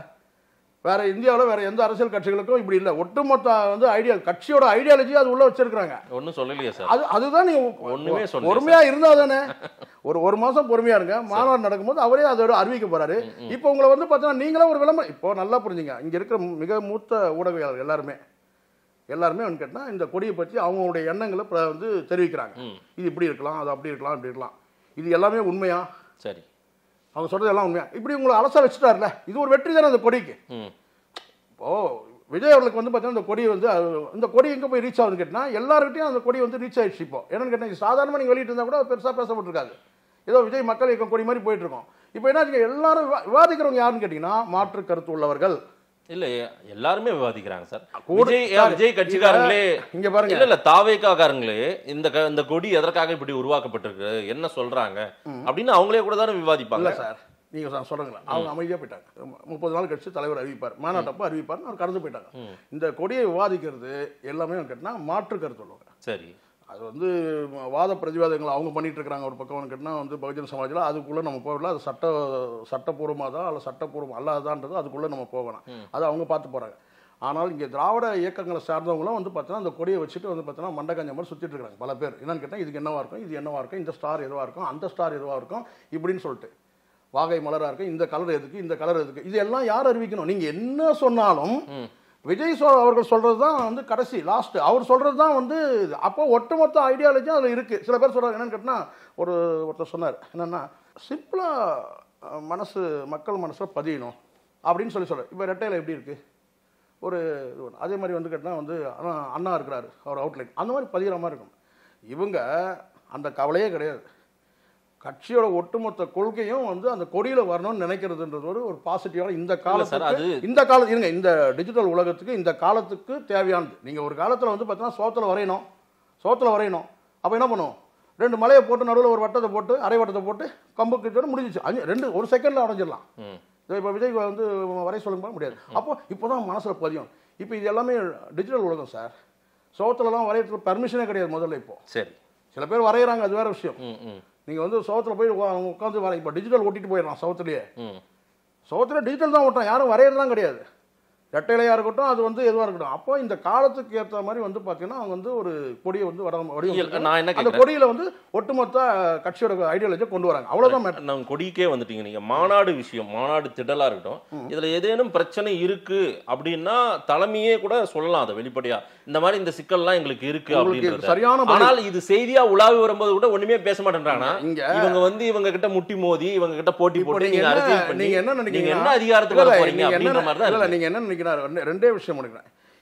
வேற இந்தியாவில் வேற எந்த அரசியல் கட்சிகளுக்கும் இப்படி இல்லை ஒட்டுமொத்த வந்து ஐடியா கட்சியோட ஐடியாலஜி அது உள்ள வச்சிருக்காங்க ஒண்ணும் சொல்லலையே சார் அது அதுதான் நீங்க ஒண்ணுமே சொல்லல பொறுமையா இருந்தா தானே ஒரு ஒரு மாசம் பொறுமையா இருங்க மாநாடு நடக்கும்போது அவரே அதோட அறிவிக்க போறாரு இப்போ உங்களை வந்து பார்த்தீங்கன்னா நீங்களே ஒரு விளம்பரம் இப்போ நல்லா புரிஞ்சுங்க இங்க இருக்கிற மிக மூத்த ஊடகவியலாளர் எல்லாருமே எல்லாருமே வந்து கேட்டா இந்த கொடியை பற்றி அவங்களுடைய எண்ணங்களை பிர- வந்து தெரிவிக்கிறாங்க ம். இது இப்படி இருக்கலாம் அது அப்படி இருக்கலாம் இப்படி இருக்கலாம் இது எல்லாமே உண்மையா சரி அவங்க சொல்றது எல்லாம் உண்மையா இப்படி உங்களை அலச வச்சுட்டார்ல இது ஒரு வெற்றி தானே அந்த கொடிக்கு ம் இப்போ விஜய் அவர்களுக்கு வந்து பார்த்தீங்கன்னா இந்த கொடி வந்து அது- இந்த கொடி எங்கே போய் ரீச் ஆகுதுன்னு கேட்டால் எல்லாருக்கிட்டையும் அந்த கொடி வந்து ரீச் ஆயிடுச்சு இப்போ என்னன்னு கேட்டால் சாதாரணமாக நீங்கள் வெளியிட்டு இருந்தால் கூட பெருசாக பேசப்பட்டிருக்காது ஏதோ விஜய் மக்கள் இயக்கம் கொடி மாதிரி போயிட்டு இருக்கோம் இப்போ என்ன எல்லாரும் விவா- விவாதிக்கிறவங்க யாருன்னு கேட்டிங்கன்னா மாற்று கருத்து உள்ளவர்கள் இல்ல எல்லாருமே விவாதிக்கிறாங்க சார் கூட- விஜய் ஏன் சார், விஜய் கட்சிக்காரங்களே இங்க பாருங்க. இல்ல இல்ல தாவேக்காரங்களே இந்த க- இந்த கொடி எதற்காக இப்படி உருவாக்கப்பட்டிருக்கு என்ன சொல்றாங்க அப்படின்னு அவங்களே கூட தானே விவாதிப்பாங்க இல்லை சார் நீங்கள் நான் சொல்கிறேங்களா அவங்க அமைதியாக போயிட்டாங்க மு- முப்பது நாள் கழிச்சு தலைவர் அறிவிப்பார் மாநாட்டப்போ அறிவிப்பார் அவர் கடந்து போயிட்டாங்க இந்த கொடியை விவாதிக்கிறது எல்லாமே கேட்டால் மாற்று கருத்து உள்ளவங்க சரி அது வந்து வாத பிரதிவாதங்கள் அவங்க பண்ணிட்டு இருக்காங்க ஒரு பக்கம் கேட்டால் வந்து பகுஜன் சமாஜில் அதுக்குள்ளே நம்ம போகல அது சட்ட சட்டப்பூர்வமாக தான் அல்ல சட்டப்பூர்வம் அல்லாதான்றது அதுக்குள்ளே நம்ம போகலாம் அது அவங்க பார்த்து போகிறாங்க ஆனால் இங்கே திராவிட இயக்கங்களை சார்ந்தவங்களும் வந்து பார்த்தீங்கன்னா அந்த கொடியை வச்சுட்டு வந்து பார்த்தீங்கன்னா மண்டக்கஞ்ச மாதிரி சுற்றிட்டு இருக்காங்க பல பேர் என்னன்னு கேட்டால் இதுக்கு என்னவா இருக்கும் இது என்னவா இருக்கும் இந்த ஸ்டார் எதுவாக இருக்கும் அந்த ஸ்டார் எதுவாக இருக்கும் இப்படின்னு சொல்லிட்டு வாகை மலராக இருக்கும் இந்த கலர் எதுக்கு இந்த கலர் எதுக்கு இது எல்லாம் யார் அறிவிக்கணும் நீங்கள் என்ன சொன்னாலும் விஜய் சொ அவர்கள் சொல்றது தான் வந்து கடைசி லாஸ்ட் அவர் சொல்றது தான் வந்து இது. அப்போ ஒட்டுமொத்த ஐடியாலஜியும் அதில் இருக்கு சில பேர் சொல்றாங்க என்னன்னு கேட்டால் ஒரு ஒருத்தர் சொன்னார் என்னன்னா சிம்பிளா அஹ், மனசு மக்கள் மனசுல பதியணும் அப்படின்னு சொல்லி சொல்றாரு இப்போ ரெட்டையில எப்படி இருக்கு ஒரு இது ஒண்ணு. அதே மாதிரி வந்து கேட்டால் வந்து அண்ணா அண்ணா இருக்கிறாரு அவர் அவுட்லைன் அந்த மாதிரி பதிகிற மாதிரி இருக்கும் இவங்க அந்த கவலையே கிடையாது கட்சியோட ஒட்டுமொத்த கொள்கையும் வந்து அந்த கொடியில வரணும்னு நினைக்கிறதுன்றது ஒரு ஒரு பாசிட்டிவான இந்த சார், காலத்துக்கு அது- இந்த கால இருங்க இந்த டிஜிட்டல் உலகத்துக்கு இந்த காலத்துக்கு தேவையானது நீங்க ஒரு காலத்துல வந்து பார்த்தீங்கன்னா சோத்துல வரையணும் சோத்துல வரையணும் அப்ப என்ன பண்ணுவோம் ரெண்டு மலையை போட்டு நடுவில் ஒரு வட்டத்தை போட்டு அரை வட்டத்தை போட்டு கம்பு கிட்ட முடிஞ்சிச்சு அஞ்சு ரெண்டு ஒரு செகண்ட்ல அடைஞ்சிடலாம் ம் இப்போ விஜய் வந்து வரை சொல்லுங்க முடியாது அப்போ இப்போதான் மனசுல பதியும் இப்போ இது எல்லாமே டிஜிட்டல் உலகம் சார் சோத்துலலாம் வரையறதுக்கு பர்மிஷனே கிடையாது முதல்ல இப்போ சரி சில பேர் வரைகிறாங்க அது வேற விஷயம் ம் ம் நீங்க வந்து சோத்துல போய் உட்காந்து வர இப்போ டிஜிட்டல் ஒட்டிட்டு போயிடலாம் சவுத்துலயே ம் சோத்துல டிஜிட்டல் தான் ஓட்டுறோம் யாரும் வரையறதுலாம் கிடையாது ரெட்டையிலையா இருக்கட்டும் அது வந்து எதுவாக இருக்கட்டும் அப்போ இந்த காலத்துக்கு ஏற்ற மாதிரி வந்து பார்த்தீங்கன்னா அவங்க வந்து ஒரு கொடியை வந்து வட இல்ல, வடிவம் நான் என்ன அந்த கேட்கிறேன் கொடியில வந்து ஒட்டுமொத்த கட்சியோட ஐடியாலஜியை கொண்டு வராங்க அவ்வளவுதான் மேட்டர் நம்ம கொடிக்கே வந்துட்டீங்க நீங்க மாநாடு விஷயம் மாநாடு திடலா இருக்கட்டும் இதுல ஏதேனும் பிரச்சனை இருக்கு அப்படின்னா தலைமையே கூட சொல்லலாம் அதை வெளிப்படையா இந்த மாதிரி இந்த சிக்கல்லாம் எங்களுக்கு இருக்கு உங்களுக்கு அப்படின்றது சரியான பதில். ஆனால் இது செய்தியா உலாவி வரும்போது கூட ஒண்ணுமே பேச மாட்டேன்றாங்கன்னா இங்க இவங்க வந்து இவங்க கிட்ட முட்டி மோதி இவங்க கிட்ட போட்டி இப்போ போட்டு நீங்க நீங்க அரசியல் என்ன பண்ணி நீங்க என்ன நீங்க நினைக்கிறீங்க என்ன அதிகாரத்துக்கு வர போறீங்க அப்படின்ற மாதிரி தான் இல்ல இருக்கு. நீங்க என்ன நினைக்கிறீங்க ரெண்டே விஷயம் நினைக்கிறேன்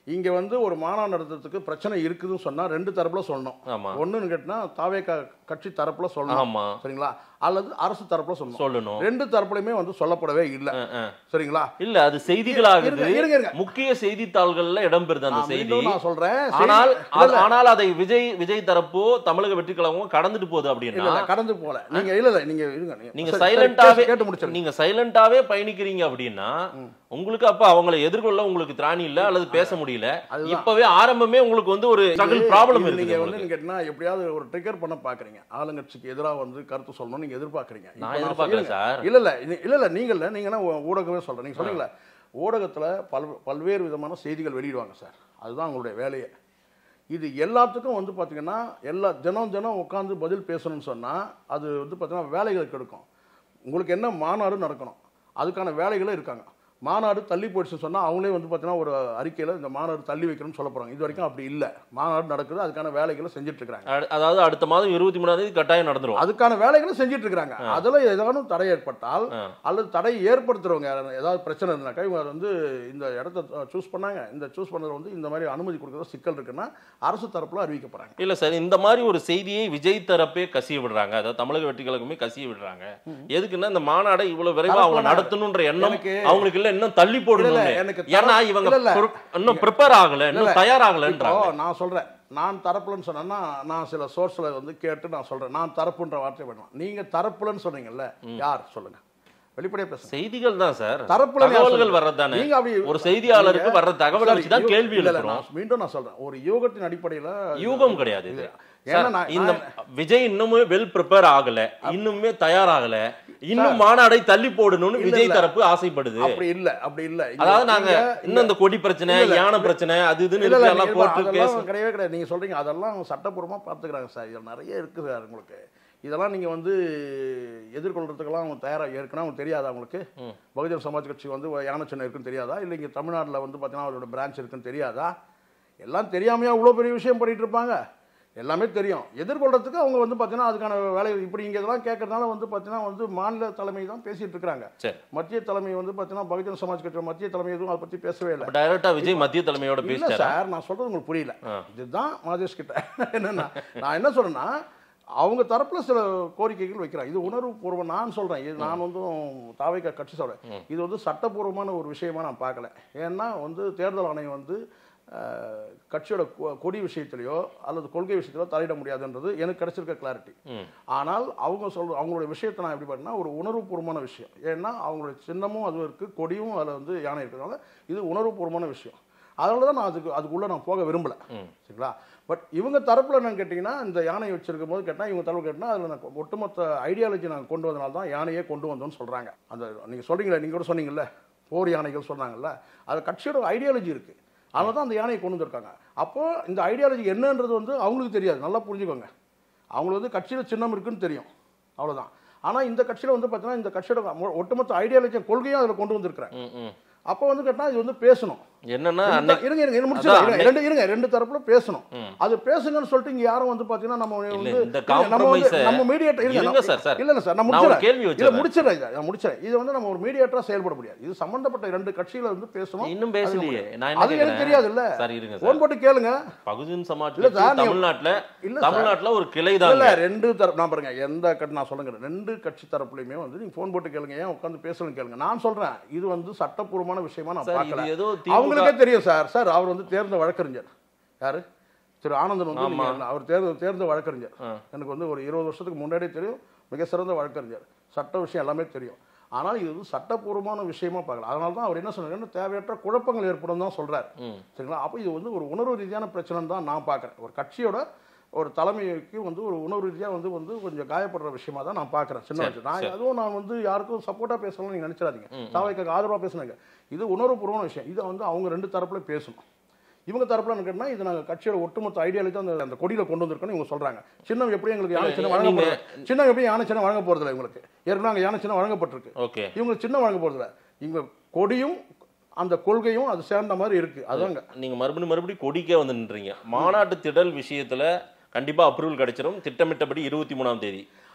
இங்க வந்து ஒரு மாநாடு நடத்துறதுக்கு பிரச்சனை இருக்குதுன்னு சொன்னா ரெண்டு தரப்புல சொல்லணும் ஆமா ஒண்ணுன்னு கேட்டினா தாவே கட்சி தரப்புல சொல்லணும் ஆமா சரிங்களா அல்லது அரசு தரப்புல சொல்லணும் சொல்லணும் ரெண்டு தரப்புலையுமே வந்து சொல்லப்படவே இல்லை அஹ், அஹ். சரிங்களா இல்ல அது செய்திகளாகுது இருங்க, இருங்க, இருங்க. முக்கிய செய்தித்தாள்கள்ல இடம்பெறுது அந்த நான் செய்தி மீண்டும் நான் சொல்றேன் செய்தி- ஆனால் இல்ல, அது- இல்ல, ஆனால் அதை விஜய் விஜய் தரப்போ தமிழக வெற்றி கழகமும் கடந்துட்டு போகுது இல்ல, அப்படின்னா இல்ல, கடந்து போல நீங்க இல்ல இல்ல நீங்க இருங்க நீங்க சரி, சரி, சைலண்டாவே கேட்டு- கேட்டு முடிச்சிருங்க நீங்க சைலண்டாவே பயணிக்கிறீங்க அப்படின்னா உங்களுக்கு அப்ப அவங்களை எதிர்கொள்ள உங்களுக்கு திராணி இல்ல அல்லது பேச முடியல அதுதான். இப்பவே ஆரம்பமே உங்களுக்கு வந்து ஒரு ஸ்ட்ரகிள் ப்ராப்ளம் இது இருக்கு நீங்க வந்து நீங்க கேட்டீங்கன்னா எப்படியாவது ஒரு ட்ரிகர் பண்ண பாக்குறீங்க ஆளுங்கட்சிக்கு எதிரா வந்து கருத்து சொல்லணும் நீங்க எதிர்பார்க்கறீங்க இப்ப நான் எதிர்பார்க்கல சொல்லுங்க. சார் இல்ல இல்ல இது- இல்ல இல்ல நீங்க இல்ல நீங்கன்னா ஊ- ஊடகமே சொல்றேன் நீங்க சொன்னீங்களா ஊடகத்துல பல் பல்வேறு விதமான செய்திகள் வெளியிடுவாங்க சார் அதுதான் உங்களுடைய வேலையே இது எல்லாத்துக்கும் வந்து பாத்தீங்கன்னா எல்லா தினம் தினம் உட்காந்து பதில் பேசணும்னு சொன்னா அது வந்து பாத்தீங்கன்னா வேலைகளுக்கு எடுக்கும் உங்களுக்கு என்ன மாநாடு நடக்கணும் அதுக்கான வேலைகளும் இருக்காங்க மாநாடு தள்ளி போயிடுச்சுன்னு சொன்னா அவங்களே வந்து பாத்தீங்கன்னா ஒரு அறிக்கையில இந்த மாநாடு தள்ளி வைக்கணும்னு சொல்ல போறாங்க இது வரைக்கும் அப்படி இல்ல மாநாடு நடக்குது அதுக்கான வேலைகளை செஞ்சுட்டு இருக்காங்க அடு- அதாவது அடுத்த மாதம் இருபத்தி மூணாம் தேதி கட்டாயம் நடந்துரும் அதுக்கான வேலைகளை செஞ்சுட்டு இருக்காங்க அதுல ஏதாவது தடை ஏற்பட்டால் ஆ. அல்லது தடை ஏற்படுத்துறவங்க யாராவது ஏதாவது பிரச்சனை இருந்தாக்கா இவங்க வந்து இந்த இடத்த சூஸ் பண்ணாங்க இந்த சூஸ் பண்ணதுல வந்து இந்த மாதிரி அனுமதி கொடுக்கறது சிக்கல் இருக்குன்னா அரசு தரப்புல அறிவிக்க போறாங்க இல்ல சார் இந்த மாதிரி ஒரு செய்தியை விஜய் தரப்பே கசிய விடுறாங்க அதாவது தமிழக வெற்றி கழகமே கசிய விடுறாங்க எதுக்குன்னா இந்த மாநாடை இவ்வளவு விரைவா அவங்க நடத்தணும். நடத்தணுன்ற எண்ணம் எனக்கு- அவங்களுக்கு இல்ல இன்னும் தள்ளி இல்ல, போடணும் இல்ல, எனக்கு தர- ஏன்னா இவங்க இல்ல, இல்ல. பொறு- இன்னும் ப்ரிப்பேர் ஆகல இன்னும் இல்ல. தயாராகலன்றாங்க இப்போ நான் சொல்றேன் நான் தரப்புலன்னு சொன்னேன்னா நான் சில சோர்ஸ்ல வந்து கேட்டு நான் சொல்றேன் நான் தரப்புன்ற வார்த்தை வேணும் நீங்க தரப்புலன்னு சொன்னீங்கல்ல யார் சொல்லுங்க வெளிப்படையா பேசுங்க செய்திகள் தான் சார் தரப்புல யார் தகவல்கள் சொல்லுங்க? வர்றது தானே நீங்க அப்படி ஒரு செய்தியாளருக்கு நீங்க- வர்ற தகவல் சரி, வச்சு தான் யூ- கேள்வி இல்ல, இல்ல, எழுப்புறோம் நான் மீண்டும் நான் சொல்றேன் ஒரு யூகத்தின் அடிப்படையில யூகம் கிடையாது இது ஏன்னா சார், நான் இந்த நான் விஜய் இன்னுமே வெல் ப்ரிப்பேர் ஆகல இன்னுமே தயாராகல இன்னும் மாநாடை தள்ளி போடணும்னு இல்ல, விஜய் இல்ல. தரப்பு ஆசைப்படுது அப்படி இல்ல அப்படி இல்ல இங்க- அதாவது நாங்க இங்க- இன்னும் இந்த கொடி பிரச்சனை இல்ல, இல்ல. யானை பிரச்சனை அது இதுன்னு இல்ல, இல்ல, இருக்கு எல்லாம் நீங்க போட்டு அதெல்லாம் கேஸ் கிடையவே கிடையாது நீங்க சொல்றீங்க அதெல்லாம் சட்டப்பூர்வமா பார்த்துக்கிறாங்க சார் இதுல நிறைய இருக்கு சார் உங்களுக்கு இதெல்லாம் நீங்க வந்து எதிர்கொள்றதுக்கெல்லாம் அவங்க தயாரா ஏற்கனவே அவங்க தெரியாதா உங்களுக்கு பகுஜன் சமாஜ் கட்சி வந்து யானை சின்னம் இருக்குன்னு தெரியாதா இல்லை இங்க தமிழ்நாட்டுல வந்து பார்த்தீங்கன்னா அவரோட பிரான்ச் இருக்குன்னு தெரியாதா எல்லாம் தெரியாமையா இவ்வளோ பெரிய விஷயம் பண்ணிட்டு இருப்பாங்க எல்லாமே தெரியும் எதிர்கொள்றதுக்கு அவங்க வந்து பார்த்தீங்கன்னா அதுக்கான வேலை இப்படி இங்க இதெல்லாம் கேட்கறதுனால வந்து பார்த்தீங்கன்னா வந்து மாநில தலைமை தான் பேசிட்டு இருக்காங்க சரி மத்திய தலைமை வந்து பார்த்தீங்கன்னா பகுஜன் சமாஜ் கட்சி மத்திய தலைமை எதுவும் அதை பத்தி பேசவே இல்லை டைரக்டா விஜய் மத்திய தலைமையோட இல்ல பேசிட்டாரு சார் நான் சொல்றது உங்களுக்கு புரியல ஆ. இதுதான் மாதேஷ் கிட்ட என்னன்னா நான் என்ன சொல்றேன்னா அவங்க தரப்புல சில கோரிக்கைகள் வைக்கிறாங்க இது உணர்வு பூர்வம் நான் சொல்றேன் இது நான் வந்து தாவைக்கா கட்சி சொல்றேன் இது வந்து சட்டப்பூர்வமான ஒரு விஷயமா நான் பார்க்கல ஏன்னா வந்து தேர்தல் ஆணையம் வந்து அஹ், கட்சியோட கொ- கொடி விஷயத்திலையோ அல்லது கொள்கை விஷயத்திலோ தலையிட முடியாதுன்றது எனக்கு கிடைச்சிருக்க கிளாரிட்டி ம். ஆனால் அவங்க சொல்ற அவங்களுடைய விஷயத்தை நான் எப்படி பண்ணா ஒரு உணர்வுபூர்வமான விஷயம் ஏன்னா அவங்களுடைய சின்னமும் அது இருக்கு கொடியும் அதில் வந்து யானை இருக்கிறதுனால இது உணர்வுபூர்வமான விஷயம் அதனால தான் நான் அதுக்கு அதுக்குள்ளே நான் போக விரும்பல சரிங்களா பட் இவங்க தரப்புல என்னன்னு கேட்டிங்கன்னா இந்த யானை வச்சிருக்கும் போது கேட்டால் இவங்க தரப்பு கேட்டால் அதில் நான் ஒட்டுமொத்த ஐடியாலஜி நாங்கள் கொண்டு வந்தனால தான் யானையே கொண்டு வந்தோம்னு சொல்கிறாங்க அந்த நீங்கள் சொல்கிறீங்களே நீங்கள் கூட சொன்னீங்கல்ல போர் யானைகள் சொன்னாங்கல்ல அது கட்சியோட ஐடியாலஜி இருக்குது அதனால தான் அந்த யானையை கொண்டு வந்திருக்காங்க அப்போ இந்த ஐடியாலஜி என்னன்றது வந்து அவங்களுக்கு தெரியாது நல்லா புரிஞ்சுக்கோங்க அவங்களுக்கு வந்து கட்சியில் சின்னம் இருக்குன்னு தெரியும் அவ்வளவுதான் ஆனா இந்த கட்சியில வந்து பார்த்தீங்கன்னா இந்த கட்சியோட மொ- ஒட்டுமொத்த ஐடியாலஜி கொள்கையும் அதில் கொண்டு வந்திருக்கிறாங்க ம், ம். அப்போ வந்து கேட்டால் இது வந்து பேசணும் என்னன்னா ரெண்டு- அன்னைக்கு இருங்க இருங்க இருங்க முடிச்சிடலாம். அதான் இருங்க, ரெண்டு இருங்க ரெண்டு தரப்புல பேசணும் ம். அது பேசுங்கன்னு சொல்லிட்டு இங்க யாரும் வந்து பாத்தீங்கன்னா நம்ம இல்ல, வந்து இந்த இல்ல, நம்ம வந்து compromise-அ- நம்ம மீடியேட்டர் இருங்க சார், சார். இல்ல இல்ல சார் நான் நான் ஒரு முடிச்சிடறேன் கேள்வி இல்ல வச்சிடுறேன். முடிச்சிடறேன் இதை நான் முடிச்சிடறேன் இது வந்து நம்ம ஒரு மீடியேட்டரா செயல்பட முடியாது இது சம்பந்தப்பட்ட ரெண்டு கட்சியில வந்து பேசணும் இன்னும் பேசலையே நான் என்ன அது எனக்கு கேக்குறேன் தெரியாது இல்ல சார் இருங்க போன் சார் போட்டு கேளுங்க பகுஜன் சமாஜ் இல்ல கட்சி சார், நீங்க- தமிழ்நாட்டுல இல்ல சார். தமிழ்நாட்டுல ஒரு கிளை இல்ல தான் ரெண்டு தரப்பு நான் பாருங்க எந்த கட்சி நான் சொல்லுங்க ரெண்டு கட்சி தரப்புலையுமே வந்து நீங்க போன் போட்டு கேளுங்க ஏன் உட்காந்து பேசணும் கேளுங்க நான் சொல்றேன் இது வந்து சட்டப்பூர்வமான விஷயமா நான் சார் பார்க்கல இது ஏதோ திமுக அவங்களுக்கே தெரியும் சார் சார் அவர் வந்து தேர்ந்த வழக்கறிஞர் யாரு திரு ஆனந்தன் வந்து ஆமா. நீங்க அவர் தேர்ந்த தேர்ந்த வழக்கறிஞர் ஆ. எனக்கு வந்து ஒரு இருபது வருஷத்துக்கு முன்னாடியே தெரியும் மிக சிறந்த வழக்கறிஞர் சட்ட விஷயம் எல்லாமே தெரியும் ஆனால் இது வந்து சட்டப்பூர்வமான விஷயமா பார்க்கல அதனால தான் அவர் என்ன சொன்னாருன்னா தேவையற்ற குழப்பங்கள் ஏற்படும் தான் சொல்றாரு ம். சரிங்களா அப்போ இது வந்து ஒரு உணர்வு ரீதியான பிரச்சனைன்னு தான் நான் பார்க்குறேன் ஒரு கட்சியோட ஒரு தலைமைக்கு வந்து ஒரு உணர்வு ரீதியாக வந்து வந்து கொஞ்சம் காயப்படுற விஷயமா தான் நான் பார்க்குறேன் சின்ன சரி, வயசு நான் சரி. அதுவும் நான் வந்து யாருக்கும் சப்போர்ட்டாக பேசணும்னு நீங்கள் நினச்சிடாதீங்க தாவைக்கு ஆதரவாக பேசுனாங்க இது உணர்வுபூர்வமான விஷயம் இதை வந்து அவங்க ரெண்டு தரப்புல பேசணும் இவங்க தரப்புல என்ன கேட்டா இது நாங்கள் கட்சியோட ஒட்டுமொத்த ஐடியாலஜி அந்த அந்த கொடியில கொண்டு வந்திருக்கோன்னு இவங்க சொல்றாங்க சின்னம் எப்படி எங்களுக்கு யானை சின்னம் வழங்க நீங்க- போறது சின்னம் எப்படி யானை சின்னம் வழங்க போறதில்ல இவங்களுக்கு ஏற்கனவே அங்கே யானை சின்னம் வழங்கப்பட்டிருக்கு ஓகே இவங்க சின்னம் வழங்க போறதில்ல இவங்க கொடியும் அந்த கொள்கையும் அது சேர்ந்த மாதிரி இருக்கு அதாங்க நீங்க மறுபடியும் மறுபடியும் கொடிக்கே வந்து நின்றீங்க மாநாட்டு திடல் விஷயத்துல கண்டிப்பா அப்ரூவல் கிடைச்சிரும் திட்டமிட்டபடி இருபத்தி மூணாம் தேதி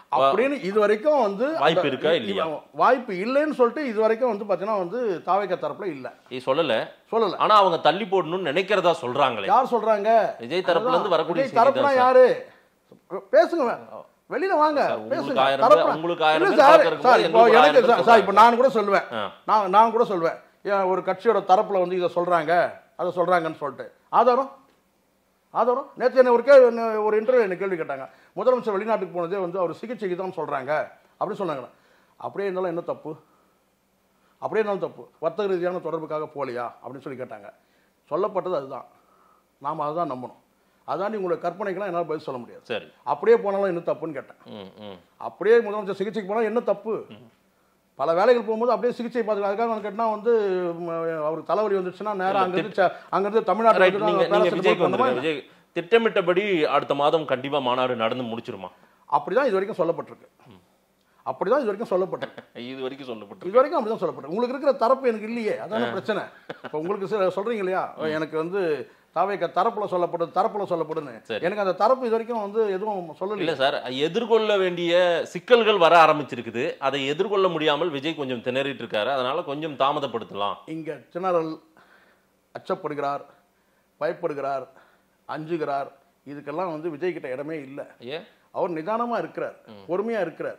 அப்படின்னு இது வரைக்கும் வந்து வாய்ப்பு அந்த- இருக்கா, இல்லையா? வாய்ப்பு இல்லைன்னு சொல்லிட்டு இது வரைக்கும் வந்து பாத்தீங்கன்னா வந்து தாவேக்க தரப்புல இல்ல நீ சொல்லல சொல்லல ஆனா அவங்க தள்ளி போடணும்னு நினைக்கிறதா சொல்றாங்களே யார் சொல்றாங்க விஜய் தரப்புல இருந்து வரக்கூடிய விஜய் செய்தி தரப்புனா தான் சார். யாரு பேசுங்க வெளியில வாங்க சார், உங்களுக்கு பேசுங்க ஆயிரம் தரப்புனா- பேர், உங்களுக்கு ஆயிரம் இல்ல பேர் சார், பார்க்கறதுக்கு சார், போது இப்போ எங்களுக்கு எனக்கு ஆயிரம் பேர் சார், சார், இப்போ சொல்றாங்க. நான் கூட சொல்லுவேன் ஆ. நான் நான் கூட சொல்வேன் ஏன் ஒரு கட்சியோட தரப்புல வந்து இதை சொல்றாங்க அதை சொல்றாங்கன்னு சொல்லிட்டு ஆதாரம் ஆதாரம் நேற்று என்ன ஒரு கேள்வி என்ன ஒரு இன்டர்வியூ என்ன கேள்வி கேட்டாங்க முதலமைச்சர் வெளிநாட்டுக்கு போனதே வந்து அவர் சிகிச்சைக்கு தான் சொல்றாங்க அப்படின்னு சொன்னாங்க அப்படியே இருந்தாலும் என்ன தப்பு அப்படியே இருந்தாலும் தப்பு வர்த்தக ரீதியான தொடர்புக்காக போலியா அப்படின்னு சொல்லி கேட்டாங்க சொல்லப்பட்டது அதுதான் நாம் அதை தான் நம்பணும் அதான் உங்களுடைய கற்பனைக்கெல்லாம் என்னால் பதில் சொல்ல முடியாது சரி அப்படியே போனாலும் என்ன தப்புன்னு கேட்டேன் ம் ம் அப்படியே முதலமைச்சர் சிகிச்சைக்கு போனால் என்ன தப்பு பல வேலைகள் போகும்போது அப்படியே சிகிச்சை பார்த்துக்கலாம் அதுக்காக வந்து கேட்டால் வந்து ம், அவருக்கு தலைவலி வந்துச்சுன்னா நேரம் அங்கேருந்து ச- அங்கேருந்து தமிழ்நாட்டில் ரைட் வந்து நீங்க நாங்க நீங்க paracetamol விஜய்க்கு பண்ணுமா வந்துருங்க விஜய் திட்டமிட்டபடி அடுத்த மாதம் கண்டிப்பா மாநாடு நடந்து முடிச்சிருமா அப்படிதான் இது வரைக்கும் சொல்லப்பட்டிருக்கு அப்படிதான் இது வரைக்கும் சொல்லப்பட்டிருக்கு இது வரைக்கும் சொல்லப்பட்டு இது வரைக்கும் அப்படிதான் சொல்லப்பட்டிருக்கு உங்களுக்கு இருக்கிற தரப்பு எனக்கு இல்லையே அதான பிரச்சனை இப்போ உங்களுக்கு சில சொல்றீங்க இல்லையா எனக்கு வந்து தாவேக்க தரப்புல சொல்லப்படுது தரப்புல சொல்லப்படுன்னு சரி. எனக்கு அந்த தரப்பு இது வரைக்கும் வந்து எதுவும் சொல்லல இல்ல சார் எதிர்கொள்ள வேண்டிய சிக்கல்கள் வர ஆரம்பிச்சிருக்குது அதை எதிர்கொள்ள முடியாமல் விஜய் கொஞ்சம் திணறிட்டு இருக்காரு அதனால கொஞ்சம் தாமதப்படுத்தலாம் இங்க திணறல் அச்சப்படுகிறார் பயப்படுகிறார் அஞ்சுகிறார் இதுக்கெல்லாம் வந்து விஜய் கிட்ட இடமே இல்லை ஏன் அவர் நிதானமா இருக்கிறார் பொறுமையா இருக்கிறார்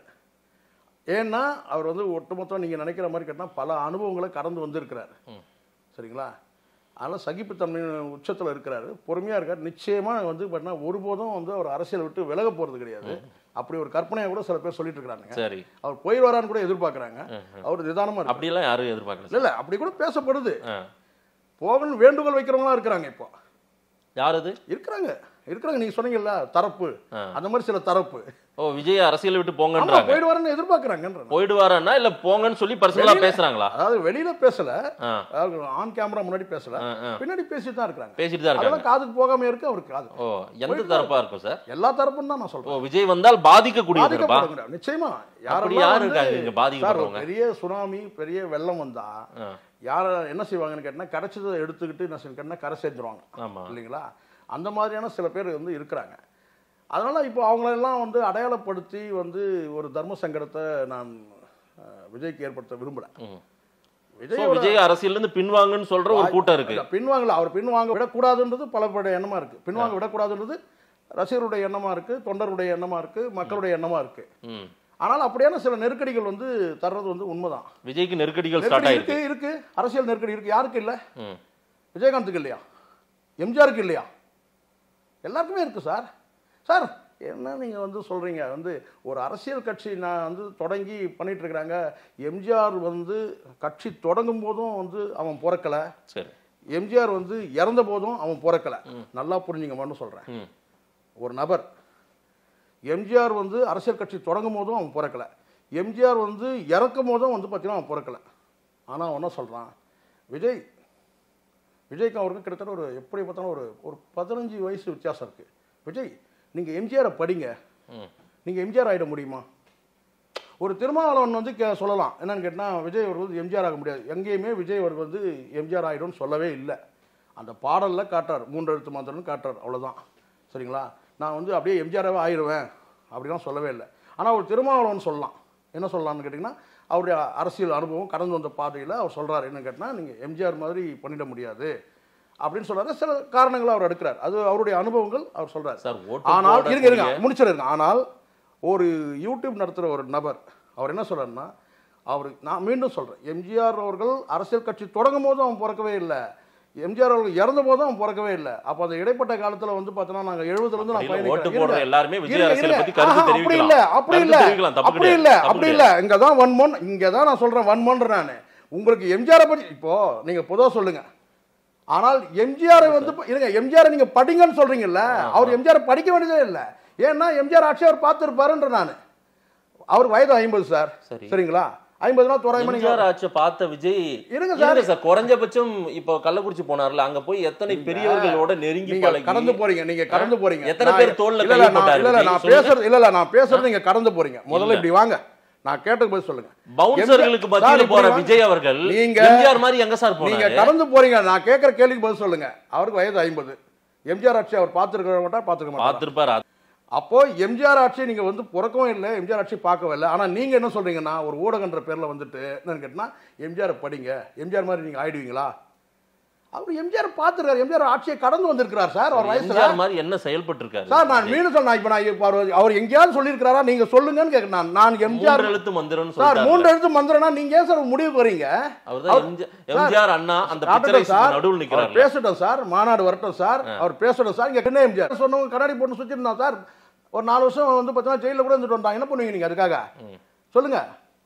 ஏன்னா அவர் வந்து ஒட்டுமொத்தம் நீங்க நினைக்கிற மாதிரி கேட்டால் பல அனுபவங்களை கடந்து வந்திருக்கிறார் சரிங்களா அதனால் சகிப்புத்தன்மை உச்சத்தில் இருக்கிறாரு பொறுமையா இருக்கார் நிச்சயமா வந்து பார்த்தீங்கன்னா ஒருபோதும் வந்து அவர் அரசியல் விட்டு விலக போறது கிடையாது அப்படி ஒரு கற்பனையை கூட சில பேர் சொல்லிட்டு இருக்கிறாங்க சரி அவர் போயிடுவாரான்னு கூட எதிர்பார்க்கறாங்க அவர் நிதானமா இருக்கார். அப்படியெல்லாம் யாரும் எதிர்பார்க்கல இல்ல இல்ல அப்படி கூட பேசப்படுது ஆ. போகணும் வேண்டுகோள் வைக்கிறவங்களா இருக்கிறாங்க இப்போ யார் அது இருக்கிறாங்க இருக்கிறாங்க நீங்க சொன்னீங்கல்ல தரப்பு ஆ. அந்த மாதிரி சில தரப்பு ஓ விஜய் அரசியலை விட்டு ஆமா போங்கன்றாங்க போயிடுவாருன்னு எதிர்பார்க்கறாங்கன்ற போயிடுவாரன்னா இல்ல போங்கன்னு சொல்லி பர்சனலா வெளியில- பேசுறாங்களா அதாவது வெளியில பேசல ஆ, அதாவது ஆன் கேமரா முன்னாடி பேசல ஆ, ஆ. பின்னாடி பேசிட்டு தான் இருக்கிறாங்க பேசிட்டு தான் இருக்காங்க அதெல்லாம் காதுக்கு போகாம இருக்கு அவருக்கு காது ஓ எந்த தரப்பா இருக்கும் சார் எல்லா தரப்பும் தான் நான் ஓ சொல்றேன் விஜய் வந்தால் பாதிக்கக்கூடிய தரப்பா பாதிக்கப்படுங்க நிச்சயமா அப்படி யாரெல்லாம் யார் வந்து- இருக்காங்க இங்க சார், பாதிக்கப்படுறவங்க ஒரு பெரிய சுனாமி பெரிய வெள்ளம் வந்தா ஆ, யார என்ன செய்வாங்கன்னு கேட்டா கிடைச்சதை எடுத்துக்கிட்டு என்ன செய்ய கேட்டா கரை சேர்ந்துருவாங்க ஆமா இல்லைங்களா அந்த மாதிரியான சில பேர் வந்து இருக்கிறாங்க அதனால இப்போ அவங்களெல்லாம் வந்து அடையாளப்படுத்தி வந்து ஒரு தர்ம சங்கடத்தை நான் அஹ், விஜய்க்கு ஏற்படுத்த விரும்பல ம். So, விஜய் விஜய் அரசியல்ல இருந்து பின்வாங்கன்னு சொல்ற ஒரு கூட்டம் இருக்கு பின்வாங்கல அவர் பின்வாங்க விடக்கூடாதுன்றது பலருடைய எண்ணமா இருக்கு பின்வாங்க விடக்கூடாதுன்றது ரசிகருடைய எண்ணமா இருக்கு தொண்டருடைய எண்ணமா இருக்கு மக்களுடைய எண்ணமா இருக்கு ம். ஆனால் அப்படியான சில நெருக்கடிகள் வந்து தர்றது வந்து உண்மைதான் விஜய்க்கு நெருக்கடிகள் ஸ்டார்ட் நெருக்கடி ஆயிருக்கு இருக்கு இருக்கு அரசியல் நெருக்கடி இருக்கு யாருக்கு இல்ல ம். விஜயகாந்துக்கு இல்லையா எம்ஜிஆருக்கு இல்லையா எல்லாருக்குமே இருக்கு சார் சார் என்ன நீங்க வந்து சொல்றீங்க வந்து ஒரு அரசியல் கட்சி நான் வந்து தொடங்கி பண்ணிட்டு இருக்கிறாங்க எம்ஜிஆர் வந்து கட்சி தொடங்கும் போதும் வந்து அவன் பிறக்கல சரி எம்ஜிஆர் வந்து இறந்த போதும் அவன் பிறக்கல நல்லா புரிஞ்சுங்க மட்டும் சொல்றேன் ம். ஒரு நபர் எம்ஜிஆர் வந்து அரசியல் கட்சி தொடங்கும் போதும் அவன் பிறக்கல எம்ஜிஆர் வந்து இறக்கும் போதும் வந்து பார்த்தீங்கன்னா அவன் பிறக்கல ஆனால் அவன் என்ன சொல்கிறான் விஜய் விஜய்க்கு அவருக்கு கிட்டத்தட்ட ஒரு எப்படி பார்த்தாலும் ஒரு ஒரு பதினஞ்சு வயசு வித்தியாசம் இருக்குது விஜய் நீங்கள் எம்ஜிஆரை படிங்க ம். நீங்கள் எம்ஜிஆர் ஆகிட முடியுமா ஒரு திருமாவளவன் வந்து கே சொல்லலாம் என்னன்னு கேட்டால் விஜய் அவர்கள் வந்து எம்ஜிஆர் ஆக முடியாது எங்கேயுமே விஜய் அவர்கள் வந்து எம்ஜிஆர் ஆகிடும்னு சொல்லவே இல்லை அந்த பாடலில் காட்டுறார் மூன்று எழுத்து மாத்திரம்னு காட்டுறார் அவ்வளோதான் சரிங்களா நான் வந்து அப்படியே எம்ஜிஆராகவே ஆயிடுவேன் அப்படிலாம் சொல்லவே இல்லை ஆனால் ஒரு திருமாவளவன் சொல்லலாம் என்ன சொல்லலாம்னு கேட்டிங்கன்னா அவருடைய அரசியல் அனுபவம் கடந்து வந்த பாதையில் அவர் சொல்கிறார் என்ன கேட்டால் நீங்கள் எம்ஜிஆர் மாதிரி பண்ணிட முடியாது அப்படின்னு சொல்றாரு சில காரணங்களை அவர் எடுக்கிறார் அது அவருடைய அனுபவங்கள் அவர் சொல்றாரு சார் ஓட்டு ஆனால் போடக்கூடிய- இருங்க இருங்க முடிச்சிருங்க ஆனால் ஒரு யூடியூப் நடத்துகிற ஒரு நபர் அவர் என்ன சொல்றாருன்னா அவர் நான் மீண்டும் சொல்றேன் எம்ஜிஆர் அவர்கள் அரசியல் கட்சி தொடங்கும் போதும் அவன் பிறக்கவே இல்லை எம்ஜிஆர் அவர்கள் இறந்த போதும் அவன் பிறக்கவே இல்லை அப்போ அந்த இடைப்பட்ட காலத்துல வந்து பார்த்தோன்னா நாங்கள் எழுபதுல இருந்து நான் இல்ல, ஓட்டு பயணிக்கிறேன். போடுற இருங்க. எல்லாருமே விஜய் இருங்க, அரசியலை இருங்க. பத்தி கருத்து ஆஹா, அப்படி தெரிவிக்கலாம். இல்ல அப்படி கருத்து இல்ல தெரிவிக்கலாம், தப்பு அப்படி கிடையாது, இல்ல தப்பு அப்படி இல்ல இங்க தான் வன்மோன் இங்க தான் நான் சொல்றேன் வன்மோன்ற நான் உங்களுக்கு எம்ஜிஆரை பத்தி இப்போ நீங்க பொதுவா சொல்லுங்க ஆனால் எம்ஜிஆரை வந்து ப- இருங்க எம்ஜிஆரை நீங்க படிங்கன்னு சொல்றீங்கல்ல அவர் எம்ஜிஆரை படிக்க வேண்டியதே இல்ல ஏன்னா எம்ஜிஆர் ஆட்சி அவர் பார்த்துருப்பாருன்ற நான் அவர் வயது ஐம்பது சார் சரி. சரிங்களா ஐம்பதுனா தோராயமா நீங்க எம்ஜிஆர் ஆட்சியை பார்த்த விஜய் இருங்க இருங்க சார். சார் குறைஞ்சபட்சம் இப்போ கள்ளக்குறிச்சி போனார்ல அங்க போய் எத்தனை பெரியவர்களோட நெருங்கி நீங்க பழகி கடந்து போறீங்க நீங்க கடந்து போறீங்க எத்தனை நான் பேர் தோள்ல இல்ல, இல்ல, கையை நான் போட்டாரு இல்ல இல்ல விஜய்? நான் சொல்லுங்க. பேசுறது இல்ல இல்ல நான் பேசுறது நீங்க கடந்து போறீங்க முதல்ல இல்ல. இப்படி வாங்க நான் கேட்டதுக்கு பதில் சொல்லுங்க பவுன்சர்களுக்கு சார், மத்தியில இப்படி போற வாங்க. விஜய் அவர்கள் நீங்க- எம்ஜிஆர் மாதிரி எங்க சார் நீங்க போனாரு கடந்து போறீங்க நான் கேட்கிற கேள்விக்கு பதில் சொல்லுங்க அவருக்கு வயது ஐம்பது எம்ஜிஆர் ஆட்சி அவர் பார்த்துருக்க மாட்டார் பார்த்துருக்க மாட்டார் பார்த்திருப்பாரு அப்போ எம்ஜிஆர் ஆட்சியை நீங்க வந்து பிறக்கவும் இல்லை எம்ஜிஆர் ஆட்சி பார்க்கவும் இல்லை ஆனா நீங்க என்ன சொல்றீங்கன்னா ஒரு ஊடகன்ற பேர்ல வந்துட்டு என்னன்னு கேட்டினா எம்ஜிஆர் படிங்க எம்ஜிஆர் மாதிரி நீங்க ஆயிடுவீங்களா அவர் எம்ஜிஆர் பார்த்துருக்காரு எம்ஜிஆர் ஆட்சியை கடந்து வந்திருக்கிறார் சார் அவர் வயசுல எம்ஜிஆர் மாதிரி என்ன செயல்பட்டு இருக்காரு சார் நான் மீண்டும் சொன்னேன் இப்போ நான் இப்போ அவர் அவர் எங்கேயாவது சொல்லியிருக்கிறாரா நீங்க சொல்லுங்கன்னு கேட்குறேன் நான் நான் எம்ஜிஆர் மூன்று எழுத்து மந்திரம்னு சார் சொல்லிட்டாரு மூன்று எழுத்து மந்திரம்னா நீங்க ஏன் சார் முடிவு வரீங்க அவர்தான் எம்ஜி- எம்ஜிஆர் அண்ணா அந்த காட்டட்டும் பிக்சரைஸ் சார் நடுவில் அவர் நிக்கிறாரு பேசட்டும் சார் மாநாடு வரட்டும் சார் அவர் பேசட்டும் சார் இங்க என்ன எம்ஜிஆர் சொன்னவங்க கண்ணாடி போட்டு சுத்திருந்தான் சார் ஒரு நாலு வருஷம் வந்து பார்த்தீங்கன்னா ஜெயிலில் கூட இருந்துட்டு வந்தாங்க என்ன பண்ணுவீங்க நீங்க அதுக்காக சொல்லுங்க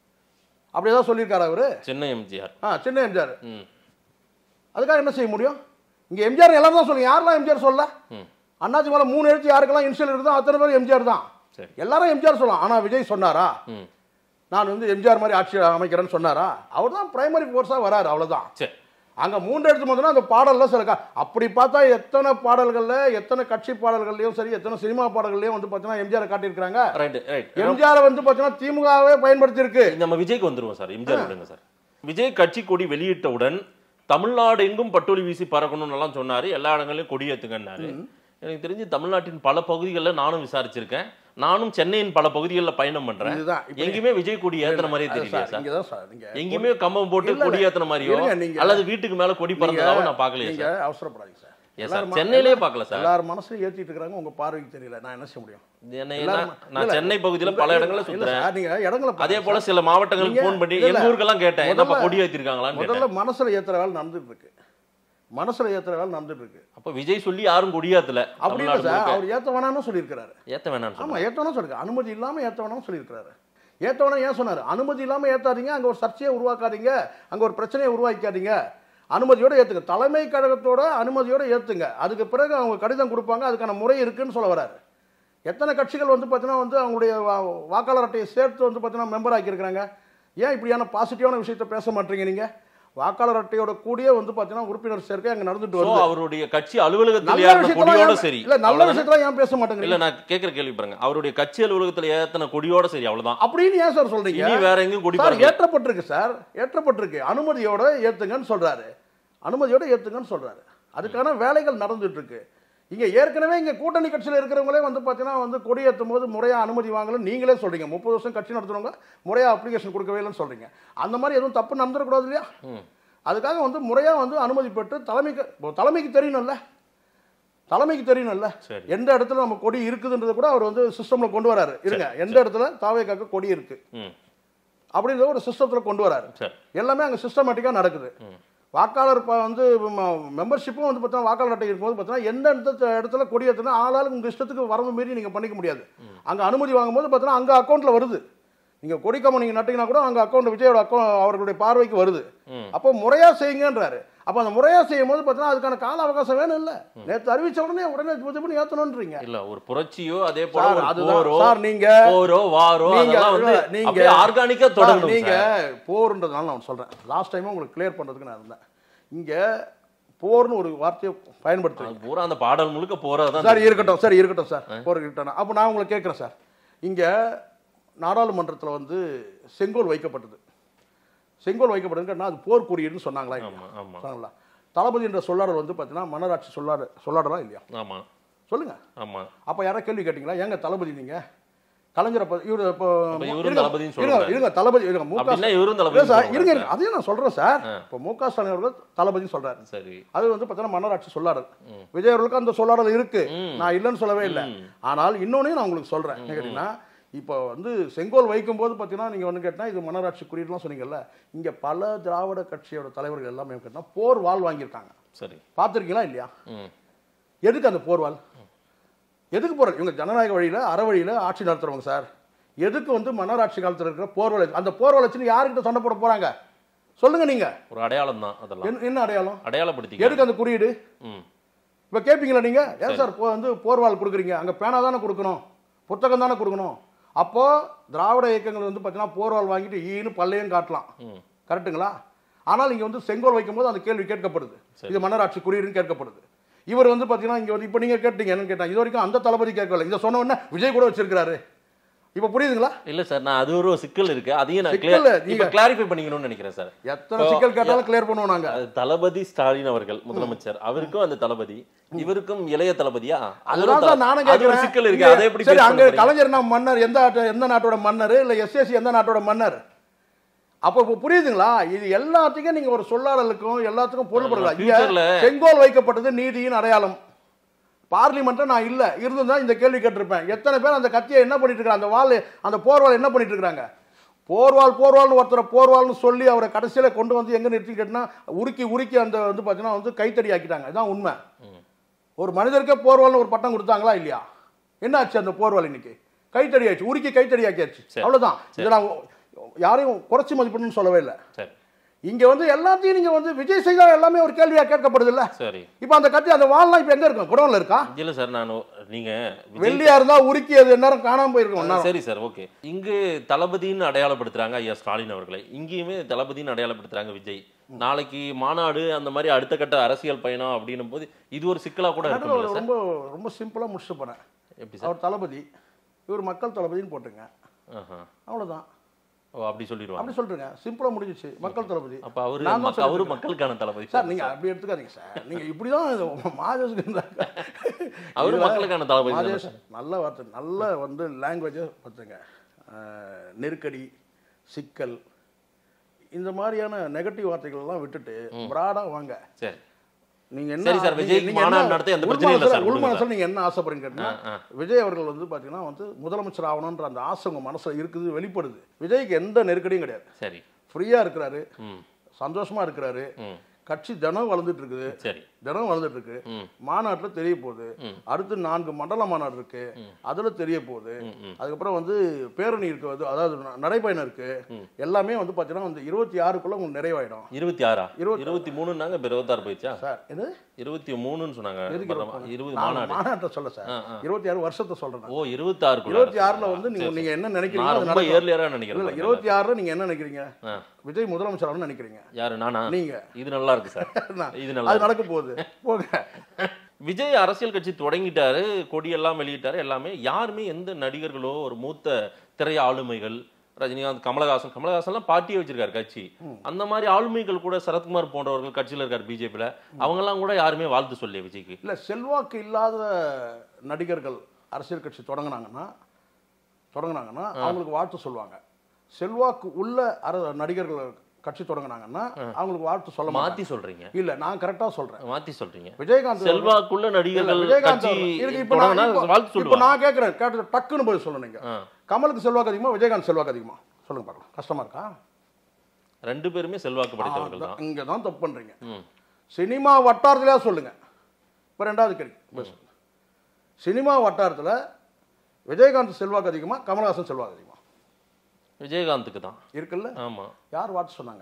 அப்படி ஏதாவது சொல்லியிருக்காரு அவரு சின்ன எம்ஜிஆர் ஆ சின்ன எம்ஜிஆர் ம் அதுக்காக என்ன செய்ய முடியும் இங்க எம்ஜிஆர் எல்லாரும் தான் சொல்லுங்க யாரெல்லாம் எம்ஜிஆர் சொல்ல ம் அண்ணாச்சி மேல மூணு எழுத்து யாருக்கெல்லாம் இன்சியல் இருக்குதோ அத்தனை பேர் எம்ஜிஆர் தான் சரி எல்லாரும் எம்ஜிஆர் சொல்லலாம் ஆனா விஜய் சொன்னாரா ம் நான் வந்து எம்ஜிஆர் மாதிரி ஆட்சி அமைக்கிறேன்னு சொன்னாரா அவர் தான் பிரைமரி ஃபோர்ஸாக வராரு அவ்வளவுதான் சரி அங்க மூன்று எடுத்து முதல்ல அந்த பாடல்ல சில கா- அப்படி பார்த்தா எத்தனை பாடல்கள்ல எத்தனை கட்சி பாடல்கள்லயும் சரி எத்தனை சினிமா பாடல்கள்லயும் வந்து பார்த்தீங்கன்னா எம்ஜிஆர் காட்டியிருக்காங்க ரைட் ரைட் எம்ஜிஆர் வந்து பார்த்தீங்கன்னா திமுகவே பயன்படுத்தி இருக்கு நம்ம விஜய்க்கு வந்துருவோம் சார் எம்ஜிஆர் விடுங்க சார் விஜய் கட்சி கொடி வெளியிட்டவுடன் தமிழ்நாடு எங்கும் பட்டொலி வீசி பறக்கணும்னு எல்லாம் சொன்னாரு எல்லா இடங்களையும் கொடி ஏத்துங்கன்னாரு எனக்கு தெரிஞ்சு தமிழ்நாட்டின் பல பகுதிகளில் நானும் விசாரிச்சிருக்கேன் நானும் சென்னையின் பல பகுதிகளில் பயணம் பண்றேன் இதுதான் இப்ப- எங்கேயுமே விஜய் கொடி ஏத்துன மாதிரியே அது தெரியலையா சார், சார் இங்க தான் சார் நீங்க எங்கேயுமே கம்பம் போட்டு இல்ல, கொடி இல்ல. ஏத்துன மாதிரியோ இருங்க, நீங்க- அல்லது வீட்டுக்கு மேல கொடி பறந்ததாவும் நான் பார்க்கலையே நீங்க சார் அவசரப்படாதீங்க சார் Yes, sir. எல்லாரும் ம- சென்னையிலேயே பார்க்கல சார். எல்லார் மனசுலயும் ஏத்திட்டு இருக்காங்க உங்க பார்வைக்கு தெரியல நான் என்ன செய்ய முடியும் என்னை எல்லாரும் நான் இல்ல, நான் இல்ல. சென்னை பகுதியில இல்ல, பல இல்ல, இடங்கள்ல இல்ல சுத்துறேன் சார், நீங்க இடங்களை அதே பாருங்க போல சார். சில மாவட்டங்களுக்கு நீங்க- ஃபோன் பண்ணி இல்ல, இல்ல. எங்க ஊருக்கெல்லாம் கேட்டேன் என்னப்பா முதல்ல- கொடி ஏத்திருக்காங்களான்னு கேட்டேன் முதல்ல மனசுல ஏத்துற வேலை நடந்துட்டு இருக்கு மனசுல ஏத்துற வேலை நடந்துட்டு இருக்கு அப்ப விஜய் சொல்லி யாரும் கொடியாத்துல அப்படி இல்லை சார் அவர் ஏத்த வேணாம்னு சொல்லியிருக்கிறாரு ஏத்த வேணாம்னு ஆமா சொன்னாங்க. ஏத்த வேணாம் சொல்லுங்க அனுமதி இல்லாம ஏத்த வேணாம்னு சொல்லியிருக்கிறாரு ஏத்த வேணாம் ஏன் சொன்னாரு அனுமதி இல்லாம ஏத்தாதீங்க அங்க ஒரு சர்ச்சையை உருவாக்காதீங்க அங்க ஒரு பிரச்சனையை உருவாக்காதீங்க அனுமதியோட ஏத்துங்க தலைமை கழகத்தோட அனுமதியோட ஏத்துங்க அதுக்கு பிறகு அவங்க கடிதம் கொடுப்பாங்க அதுக்கான முறை இருக்குன்னு சொல்ல வராரு எத்தனை கட்சிகள் வந்து பார்த்தீங்கன்னா வந்து அவங்களுடைய வா- வாக்காளர் அட்டையை சேர்த்து வந்து பார்த்தீங்கன்னா மெம்பர் ஆக்கியிருக்கிறாங்க ஏன் இப்படியான பாசிட்டிவான விஷயத்த பேச மாட்டீங்க நீங்க வாக்காளர் அட்டையோட கூடிய வந்து பார்த்தீங்கன்னா உறுப்பினர் சேர்க்கை அங்க நடந்துட்டு So, வருது அவருடைய கட்சி அலுவலகத்தில் நல்ல ஏறின விஷயத்தெல்லாம் கொடியோட ஏன் சரி இல்ல நல்ல அவ்வளவுதானே? விஷயத்தெல்லாம் ஏன் பேச மாட்டேங்கிறீங்க இல்ல நான் கேக்குற கேள்வி பாருங்க அவருடைய கட்சி அலுவலகத்துல ஏத்தன கொடியோட சரி அவ்வளவுதான் அப்படின்னு ஏன் சார் சொல்றீங்க இனி வேற எங்கேயும் கொடி சார் பறக்கல. ஏற்றப்பட்டிருக்கு சார் ஏற்றப்பட்டிருக்கு அனுமதியோட ஏத்துங்கன்னு சொல்றாரு அனுமதியோட ஏத்துங்கன்னு சொல்றாரு அதுக்கான வேலைகள் நடந்துட்டு இருக்கு இங்க ஏற்கனவே இங்க கூட்டணி கட்சியில இருக்கிறவங்களே வந்து பாத்தீங்கன்னா வந்து கொடி ஏத்தும் போது முறையா அனுமதி வாங்கல நீங்களே சொல்றீங்க முப்பது வருஷம் கட்சி நடத்துறவங்க முறையா அப்ளிகேஷன் கொடுக்கவே இல்லைன்னு சொல்றீங்க அந்த மாதிரி எதுவும் தப்பு நடந்துடக்கூடாது இல்லையா ம். அதுக்காக வந்து முறையா வந்து அனுமதி பெற்று தலைமைக்கு இப்போ தலைமைக்கு தெரியணும்ல தலைமைக்கு தெரியணும்ல சரி. எந்த இடத்துல நம்ம கொடி இருக்குதுன்றத கூட அவர் வந்து சிஸ்டம்ல கொண்டு வராரு இருங்க எந்த இடத்துல தாவேக்காக்கு கொடி இருக்கு ம் அப்படின்ற ஒரு சிஸ்டத்துல கொண்டு வராரு சரி எல்லாமே அங்கே சிஸ்டமேட்டிக்காக நடக்குது வாக்காளர் ப- வந்து மெம்பர்ஷிப்பும் வந்து பார்த்தா வாக்காளர் அட்டை இருக்கும்போது பார்த்தீங்கன்னா எந்த இடத்துல இடத்துல கொடி ஏற்றினா ஆளாளுக்கு உங்கள் இஷ்டத்துக்கு வரம்பு மீறி நீங்கள் பண்ணிக்க முடியாது அங்கே அனுமதி வாங்கும்போது பார்த்தீங்கன்னா அங்கே அக்கௌண்ட்டில் வருது நீங்கள் கொடி கம்பம் நீங்கள் நட்டிங்கன்னா கூட அங்கே அக்கௌண்ட் விஜயோட அக்கௌண்ட் அவர்களுடைய பார்வைக்கு வருது ம். அப்போ முறையாக செய்யுங்கன்றாரு அப்போ அந்த முறையாக செய்யும் போது பார்த்தீங்கன்னா அதுக்கான கால அவகாசம் வேணும் இல்லை நேற்று அறிவிச்ச உடனே உடனே இது பண்ணி ஏற்றணுன்றீங்க இல்ல ஒரு புரட்சியோ அதே போல சார், ஒரு அதுதான். போரோ சார், நீங்க போரோ வாரோ நீங்க அதெல்லாம் வந்து இல்ல, நீங்க அப்படியே ஆர்கானிக்கா சார், தொடங்கணும் நீங்க சார். போர்ன்றதுனால நான் சொல்றேன் லாஸ்ட் டைம் உங்களுக்கு கிளியர் பண்றதுக்கு நான் இருந்தேன் இங்க போர்னு ஒரு வார்த்தையை பயன்படுத்துறீங்க அது பூரா அந்த பாடல் முழுக்க போறதான் சார் இருக்கட்டும் சார் இருக்கட்டும் சார் போர் இருக்கட்டும் அப்போ நான் உங்களை கேட்குறேன் சார் இங்க நாடாளுமன்றத்துல வந்து செங்கோல் வைக்கப்பட்டது செங்கோல் வைக்கப்பட்டதுன்னா அது போர் குறியீடுன்னு சொன்னாங்களா இல்லையா? ஆமா ஆமா சொன்னாங்களா தளபதி என்ற சொல்லாடல் வந்து பார்த்தீங்கன்னா மன்னராட்சி சொல்லாட சொல்லாடலா இல்லையா ஆமா சொல்லுங்க ஆமா அப்ப யாராவது கேள்வி கேட்டீங்களா ஏங்க தளபதி நீங்க கலைஞர் அப்ப இவரு இப்போ அப்ப இவரும் இருங்க, தளபதின்னு இருங்க, சொல்றாரு. இருங்க தளபதி இருங்க மு க அப்படின்னா இவரும் இல்ல தளபதி சார் இருங்க இருங்க அதையும் நான் சொல்றேன் சார் ஆ. இப்போ மு க ஸ்டாலின் அவர்கள் தளபதி சொல்றாரு சரி அது வந்து பார்த்தீங்கன்னா மன்னராட்சி சொல்லாடல் விஜய் அவர்களுக்கு அந்த சொல்லாடல் இருக்கு ம். நான் இல்லைன்னு சொல்லவே இல்லை ம். ஆனால் இன்னொன்னையும் நான் உங்களுக்கு சொல்றேன் என்ன கேட்டீங்கன்னா இப்போ வந்து செங்கோல் வைக்கும் போது பார்த்தீங்கன்னா நீங்க வந்து கேட்டா இது மன்னராட்சி குறியீடுலாம் சொன்னீங்கல்ல இங்க பல திராவிட கட்சியோட தலைவர்கள் எல்லாமே கேட்டா போர் வாள் வாங்கியிருக்காங்க சரி பார்த்துருக்கீங்களா இல்லையா ம் எதுக்கு அந்த போர்வால் எதுக்கு போற இவங்க ஜனநாயக வழியில அற வழியில ஆட்சி நடத்துறவங்க சார் எதுக்கு வந்து மன்னராட்சி காலத்துல இருக்கிற போர்வலை அந்த போர்வலை வச்சுன்னு யாருக்கிட்ட சண்டை போட போறாங்க சொல்லுங்க நீங்க ஒரு அடையாளம் தான் அதெல்லாம் என்ன- என்ன அடையாளம் அடையாளப்படுத்தி எதுக்கு அந்த குறியீடு ம் இப்ப கேட்பீங்களா நீங்க ஏன் சார் போ- வந்து போர்வால் கொடுக்குறீங்க அங்க பேனா தானே கொடுக்கணும் புத்தகம் தானே கொடுக்கணும் அப்போ திராவிட இயக்கங்கள் வந்து பார்த்தீங்கன்னா போர்வால் வாங்கிட்டு ஈன்னு பல்லையும் காட்டலாம் ம் கரெக்ட்டுங்களா ஆனால் இங்க வந்து செங்கோல் வைக்கும்போது அந்த கேள்வி கேட்கப்படுது சரி. இது மன்னராட்சி குறியீடுன்னு கேட்கப்படுது இவர் வந்து பார்த்தீங்கன்னா இங்க வந்து இப்போ நீங்க கேட்டீங்க என்னன்னு கேட்டாங்க இது வரைக்கும் அந்த தளபதி கேட்கல இதை சொன்ன உடனே விஜய் கூட வச்சிருக்காரு இப்போ புரியுதுங்களா இல்ல சார் நான் அது ஒரு சிக்கல் இருக்கு அதையும் நான் சிக்கல் clear- நீங்க- இப்ப கிளாரிஃபை பண்ணிக்கணும்னு நினைக்கிறேன் சார் எத்தனை சிக்கல் கேட்டாலும் கிளியர் பண்ணுவோம் நாங்க அது தளபதி ஸ்டாலின் அவர்கள் முதலமைச்சர் அவருக்கும் அந்த தளபதி இவருக்கும் இளைய தளபதியா அதுதான் சார் நானும் அது ஒரு கேட்கிறேன் சிக்கல் இருக்கு அதை எப்படி சரி face அங்க பண்ண போறீங்க? கலைஞர் நான் மன்னர் எந்த நாட்டு எந்த நாட்டோட மன்னர் இல்ல எஸ்எஸ்சி எந்த நாட்டோட மன்னர் அப்போ இப்போ புரியுதுங்களா இது எல்லாத்துக்கும் நீங்க ஒரு சொல்லாடலுக்கும் எல்லாத்துக்கும் பொருள்படலாம் இங்க futureல- செங்கோல் வைக்கப்பட்டது நீதியின் அடையாளம் பார்லிமெண்ட்ல நான் இல்ல இருந்திருந்தா இந்த கேள்வி கேட்டிருப்பேன் எத்தனை பேர் அந்த கத்தியை என்ன பண்ணிட்டு இருக்காங்க அந்த வாள் அந்த போர்வால் என்ன பண்ணிட்டு இருக்காங்க போர்வால் போர்வால்னு ஒருத்தரை போர்வால்னு சொல்லி அவரை கடைசியில கொண்டு வந்து எங்க நிறுத்திக்கிட்டேன்னா உருக்கி உருக்கி அந்த வந்து பார்த்தீங்கன்னா வந்து கைத்தடி ஆக்கிட்டாங்க இதான் உண்மை ஒரு மனிதருக்கே போர்வால்னு ஒரு பட்டம் கொடுத்தாங்களா இல்லையா என்ன ஆச்சு அந்த போர்வால் இன்னைக்கு கைத்தடி ஆச்சு உருக்கி கைத்தடி ஆக்கியாச்சு சரி. அவ்வளவுதான் இதை நான் யாரையும் குறைச்சி மதிப்பிடணும்னு சொல்லவே இல்லை சரி இங்க வந்து எல்லாத்தையும் நீங்க வந்து விஜய் செய்தா எல்லாமே ஒரு கேள்வியா கேட்கப்படுது இல்ல சரி இப்போ அந்த கத்தி அந்த வால்லாம் இப்போ எங்க இருக்கும் குடோன்ல இருக்கா இல்ல சார் நான் நீங்க விஜய் வெள்ளியா இருந்தா உருக்கி அது நேரம் காணாம போயிருக்கும் நேரம். சரி சார் ஓகே இங்கு தளபதின்னு அடையாளப்படுத்துறாங்க ஐயா ஸ்டாலின் அவர்களை இங்கேயுமே தளபதின்னு அடையாளப்படுத்துறாங்க விஜய் நாளைக்கு மாநாடு அந்த மாதிரி அடுத்த கட்ட அரசியல் பயணம் அப்படின்னும் போது இது ஒரு சிக்கலா கூட நடுவுல இருக்கும் ஒரு ரொம்ப ரொம்ப சிம்பிளா முடிச்சுட்டு போறேன் எப்படி சார் அவர் தளபதி இவர் மக்கள் தளபதின்னு போட்டுங்க ஆஹா. அவ்வளவுதான் ஓ அப்படி சொல்லிடுவாங்க அப்படி சொல்றேங்க சிம்பிளா முடிஞ்சிச்சு மக்கள் தளபதி அப்ப அவரு நான் தான் மக்க- அவரு சொல்லிட்டு மக்களுக்கான தளபதி சார் நீங்க அப்படி எடுத்துக்காதீங்க சார் நீங்க இப்படிதான் மாதேஷ் அவரு மக்களுக்கான தளபதி தானே மாதேஷ் நல்ல வார்த்தை நல்ல வந்து லாங்குவேஜை பார்த்துங்க நெருக்கடி சிக்கல் இந்த மாதிரியான நெகட்டிவ் வார்த்தைகள் எல்லாம் விட்டுட்டு பிராடா வாங்க சரி நீங்க என்ன சரி சார், நீங்க- விஜய்க்கு நீங்க மாநாடு என்ன- நடத்த எந்த உள் பிரச்சனையும் இல்ல மனசுல- சார், உள் விடுங்க மனசுல நீங்க என்ன ஆசைப்படுறீங்க கேட்டீங்கன்னா, ஆ, ஆ. விஜய் அவர்கள் வந்து பாத்தீங்கன்னா வந்து முதலமைச்சர் ஆகணும்ன்ற அந்த ஆசை உங்க மனசுல இருக்குது வெளிப்படுது விஜய்க்கு எந்த நெருக்கடியும் கிடையாது சரி ஃப்ரீயா இருக்கிறாரு ம் சந்தோஷமா இருக்கிறாரு ம் கட்சி தினம் வளர்ந்துட்டு இருக்குது சரி தினம் வளர்ந்துட்டு இருக்கு ம். மாநாட்டுல தெரிய போகுது அடுத்து நான்கு மண்டல மாநாடு இருக்கு அதுல தெரிய போகுது அதுக்கப்புறம் வந்து பேரணி இருக்கு அது- அதாவது ந- நடைப்பயணம் இருக்கு எல்லாமே வந்து பாத்தீங்கன்னா வந்து இருபத்தி ஆறுக்குள்ள உங்களுக்கு நிறைவாயிடும் இருபத்தி ஆறா இருபத்தி- இருபத்தி மூணுன்னாங்க இப்ப இருபத்தாறு போயிடுச்சா சார் இது இருபத்தி மூணுன்னு சொன்னாங்க எதுக்கு பரவா- இருபது நான் மாநாடு மாநாட்டை சொல்ல சார் ஆ, ஆ. இருபத்தி ஆறு வருஷத்தை சொல்றேன் நான். ஓ இருபத்தாறு இருபத்தி ஆறுல வந்து நீங்க நீங்க என்ன நினைக்கிறீங்க நான் அது ரொம்ப நடக்கும். ஏர்லியரா இல்ல, நினைக்கிறேன் இல்ல, இருபத்தி ஆறுல நீங்க என்ன நினைக்கிறீங்க ஆ. விஜய் முதலமைச்சர் ஆகணும்னு நினைக்கிறீங்க யாரு நானா நீங்க இது நல்லா இருக்கு சார் இது நல்லா அது இருக்கு. நடக்க போகுது போங்க விஜய் அரசியல் கட்சி தொடங்கிட்டாரு கொடியெல்லாம் வெளியிட்டாரு எல்லாமே யாருமே எந்த நடிகர்களோ ஒரு மூத்த திரை ஆளுமைகள் ரஜினிகாந்த் கமலஹாசன் கமலஹாசன்லாம் பார்ட்டியே வச்சிருக்காரு கட்சி அந்த மாதிரி ஆளுமைகள் கூட சரத்குமார் போன்றவர்கள் கட்சியில இருக்காரு பிஜேபியில அவங்க எல்லாம் கூட யாருமே வாழ்த்து சொல்லி விஜய்க்கு இல்ல செல்வாக்கு இல்லாத நடிகர்கள் அரசியல் கட்சி தொடங்குனாங்கன்னா தொடங்குனாங்கன்னா அவங்களுக்கு வாழ்த்து சொல்லுவாங்க செல்வாக்கு உள்ள அர நடிகர்கள் கட்சி தொடங்குனாங்கன்னா அவங்களுக்கு வாழ்த்து சொல்ல மாத்தி மாத்தி சொல்றீங்க இல்ல நான் கரெக்டா சொல்றேன் மாத்தி சொல்றீங்க விஜயகாந்த் செல்வாக்குள்ள இல்ல, நடிகர்கள் விஜயகாந்த் கட்சி அவர்கள். இருக்கு, இப்ப நான் தொடங்கினா இப்ப- வாழ்த்து இப்ப சொல்லுவாங்க நான் கேட்கிறேன் கேட்டது டக்குன்னு போய் சொல்லணும் நீங்க ஆ. கமலுக்கு செல்வாக்கு அதிகமா விஜயகாந்த் செல்வாக்கு அதிகமா சொல்லுங்க பார்க்கலாம் கஷ்டமா இருக்கா ரெண்டு பேருமே செல்வாக்கு படைத்தவர்கள் தான் இங்க தான் தப்பு பண்றீங்க ம். சினிமா வட்டாரத்திலே சொல்லுங்க இப்போ ரெண்டாவது கேள்வி பஸ். சினிமா வட்டாரத்துல விஜயகாந்த் செல்வாக்கு அதிகமா கமலஹாசன் செல்வாக்கு அதிகமா விஜயகாந்துக்கு தான் இருக்குல்ல ஆமா யார் வாட்ச் சொன்னாங்க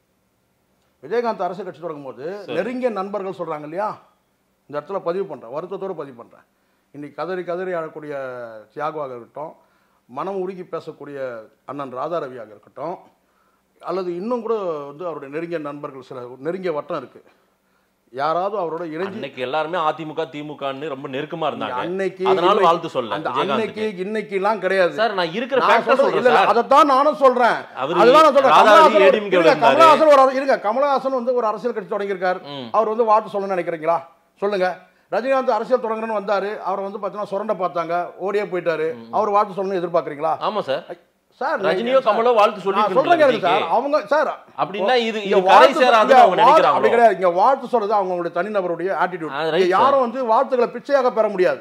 விஜயகாந்த் அரசியல் கட்சி தொடங்கும் போது நெருங்கிய நண்பர்கள் சொல்றாங்க இல்லையா இந்த இடத்துல பதிவு பண்றேன் வருத்தத்தோடு பதிவு பண்றேன் இன்னைக்கு கதறி கதறி ஆடக்கூடிய தியாகுவாக இருக்கட்டும் மனம் உருகி பேசக்கூடிய அண்ணன் ராதாரவியாக இருக்கட்டும் அல்லது இன்னும் கூட வந்து அவருடைய நெருங்கிய நண்பர்கள் சில நெருங்கிய வட்டம் இருக்கு யாராவது அவரோட இணைஞ்சு அன்னைக்கு எல்லாருமே அதிமுக திமுகன்னு ரொம்ப நெருக்கமா இருந்தாங்க அன்னைக்கு அதனால இன்னைக்கு- வாழ்த்து சொல்ல அந்த விஜயகாந்துக்கு அன்னைக்கு இன்னைக்குலாம் கிடையாது சார் நான் இருக்கிற நான் ஃபேக்டர் சொல்றது- இல்ல, சொல்றேன் இல்ல, சார் அதைத்தான் நானும் சொல்றேன் அவரு அதுதான் நான் சொல்றேன். ராதாவி கமலஹாசன் ஒரு- ADMK ல இருங்க, இருந்தாரு. கமலஹாசன் ஒரு அர- இருங்க, கமலஹாசன் வந்து ஒரு அரசியல் கட்சி தொடங்கியிருக்காரு ம். அவர் வந்து வாழ்த்து சொல்லணும்னு நினைக்கிறீங்களா சொல்லுங்க ரஜினிகாந்த் அரசியல் தொடங்குறேன்னு வந்தாரு அவரை வந்து பாத்தீங்கன்னா சுரண்ட பார்த்தாங்க ஓடியே போயிட்டாரு அவர் வாழ்த்து சொல்லணும்னு எதிர்பார்க்கறீங்களா ஆமா சார் சார் ரஜினியோ கமலோ வாழ்த்து நான் சொல்லிட்டு சொல்றேன் கேளுங்க இருக்காங்க சார் அவங்க சார் அப்படின்னா இது- இங்க இது கரை வாழ்த்து சேராதுன்னு இங்க அவங்க வாழ்த்து- நினைக்கிறாங்களோ? அப்படி கிடையாது இங்க வாழ்த்து சொல்றது அவங்களுடைய தனிநபருடைய ஆட்டிடியூட் அது right, யாரும் வந்து வாழ்த்துக்களை பிச்சையாக பெற முடியாது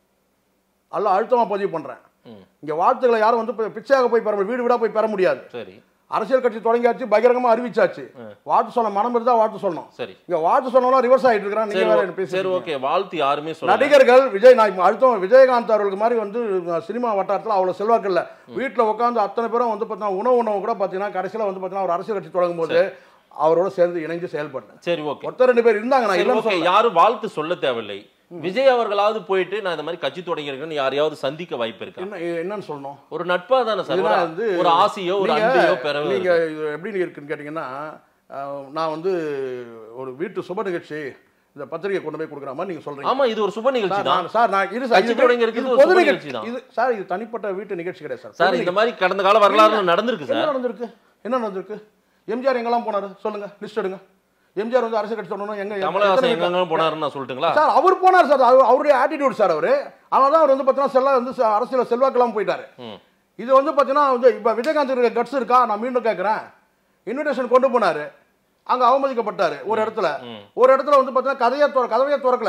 அல்ல அழுத்தமா பதிவு பண்றேன் இங்க வாழ்த்துக்களை யாரும் வந்து பி- பிச்சையாக போய் பெற முடியாது வீடு வீடா போய் பெற முடியாது சரி அரசியல் கட்சி தொடங்கியாச்சு பகிரங்கமா அறிவிச்சாச்சு வாழ்த்து சொல்ல மனம் இருந்தா வாழ்த்து சொல்லணும் சரி இங்க வாழ்த்து சொன்னாலும் ரிவர்ஸ் ஆயிட்டு இருக்கிறான் நீங்க சரி வேற ஓ- என்ன சரி பேசுறீங்க ஓகே வாழ்த்து யாருமே சொல்ல நடிகர்கள் விஜய் நான் இப்ப அடுத்தவங்க விஜயகாந்த் அவர்களுக்கு மாதிரி வந்து அஹ், சினிமா வட்டாரத்தில் அவ்வளவு செல்வாக்கு இல்ல வீட்டுல உட்காந்து அத்தனை பேரும் வந்து பார்த்தீங்கன்னா உணவு உணவு கூட பார்த்தீங்கன்னா கடைசியில வந்து பார்த்தீங்கன்னா ஒரு அரசியல் கட்சி தொடங்கும் போது அவரோட சேர்ந்து இணைஞ்சு செயல்பட்டேன் சரி ஓகே ஒருத்தர் ரெண்டு பேர் இருந்தாங்க நான் சரி இல்லைன்னு ஓகே சொல்லல யாரும் வாழ்த்து சொல்ல தேவையில்லை விஜய் அவர்களாவது போயிட்டு நான் இந்த மாதிரி கட்சி தொடங்கியிருக்கேன்னு யாரையாவது சந்திக்க வாய்ப்பு இருக்கா என்ன என்னன்னு சொல்லணும் ஒரு நட்பா தானே சார் இதெல்லாம் ஒரு- வந்து ஒரு ஆசையோ ஒரு நீங்க- அன்பையோ பெறவே நீங்க இது எப்படி இருக்குன்னு கேட்டீங்கன்னா அஹ், நான் வந்து ஒரு வீட்டு சுப நிகழ்ச்சி இந்த பத்திரிகை கொண்டு போய் கொடுக்குற மாதிரி நீங்க சொல்றீங்க ஆமா இது ஒரு சுப நிகழ்ச்சி சார், தான் நான் சார் நான் இரு சார் கட்சி இது- தொடங்கிறதுக்கு இது ஒரு பொது சுப நிகழ்ச்சி நிகழ்ச்சி தான். இது சார் இது தனிப்பட்ட வீட்டு நிகழ்ச்சி கிடையாது சார் சார் பொது இந்த மாதிரி கடந்த கால வரலாறு நடந்திருக்கு என்ன சார் நடந்திருக்கு என்ன நடந்திருக்கு எம்ஜிஆர் எங்கெல்லாம் போனாரு சொல்லுங்க லிஸ்ட் எடுங்க எம்ஜிஆர் வந்து அரசியல் கட்சி தொடங்கணும் எங்க கமலஹாசன் எத்தனை எங்க போனாருன்னு நான் சொல்லட்டுங்களா சார் அவர் போனார் சார் அவர் அவருடைய ஆட்டிடியூட் சார் அவரு அவன் தான் அவர் வந்து பார்த்தீங்கன்னா செல்ல வந்து ச- அரசியல் செல்வாக்கெல்லாம் போயிட்டாரு ம். இது வந்து பார்த்தீங்கன்னா வந்து இப்போ விஜயகாந்த் இருக்க கட்ஸ் இருக்கா நான் மீண்டும் கேட்குறேன் இன்விடேஷன் கொண்டு போனாரு அங்க அவமதிக்கப்பட்டாரு ஒரு இடத்துல ஒரு இடத்துல வந்து பார்த்தீங்கன்னா கதையை திற கதவையை திறக்கல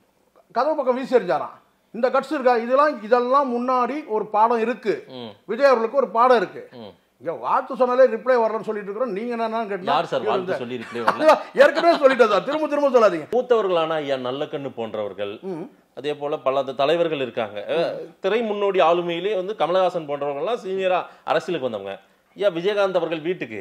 கதவு பக்கம் வீசி எறிஞ்சாராம் இந்த கட்ஸ் இருக்கா இதெல்லாம் இதெல்லாம் முன்னாடி ஒரு பாடம் இருக்கு ம். விஜய் அவர்களுக்கு ஒரு பாடம் இருக்கு ம். இங்க வாழ்த்து சொன்னாலே ரிப்ளை வரலன்னு சொல்லிட்டு இருக்கிறோம் நீங்க என்னன்னு கேட்டா யார் சார் இவர் வாழ்த்து இந்த- சொல்லி reply வரல? அதுதான், ஏற்கனவே சொல்லிட்டேன் சார் திரும்ப திரும்ப சொல்லாதீங்க மூத்தவர்களான ஐயா நல்லக்கண்ணு போன்றவர்கள் ம். அதே போல பல த- தலைவர்கள் இருக்காங்க அஹ், திரை முன்னோடி ஆளுமையிலே வந்து கமலஹாசன் போன்றவங்கலாம் சீனியரா அரசியலுக்கு வந்தவங்க ஐயா விஜயகாந்த் அவர்கள் வீட்டுக்கு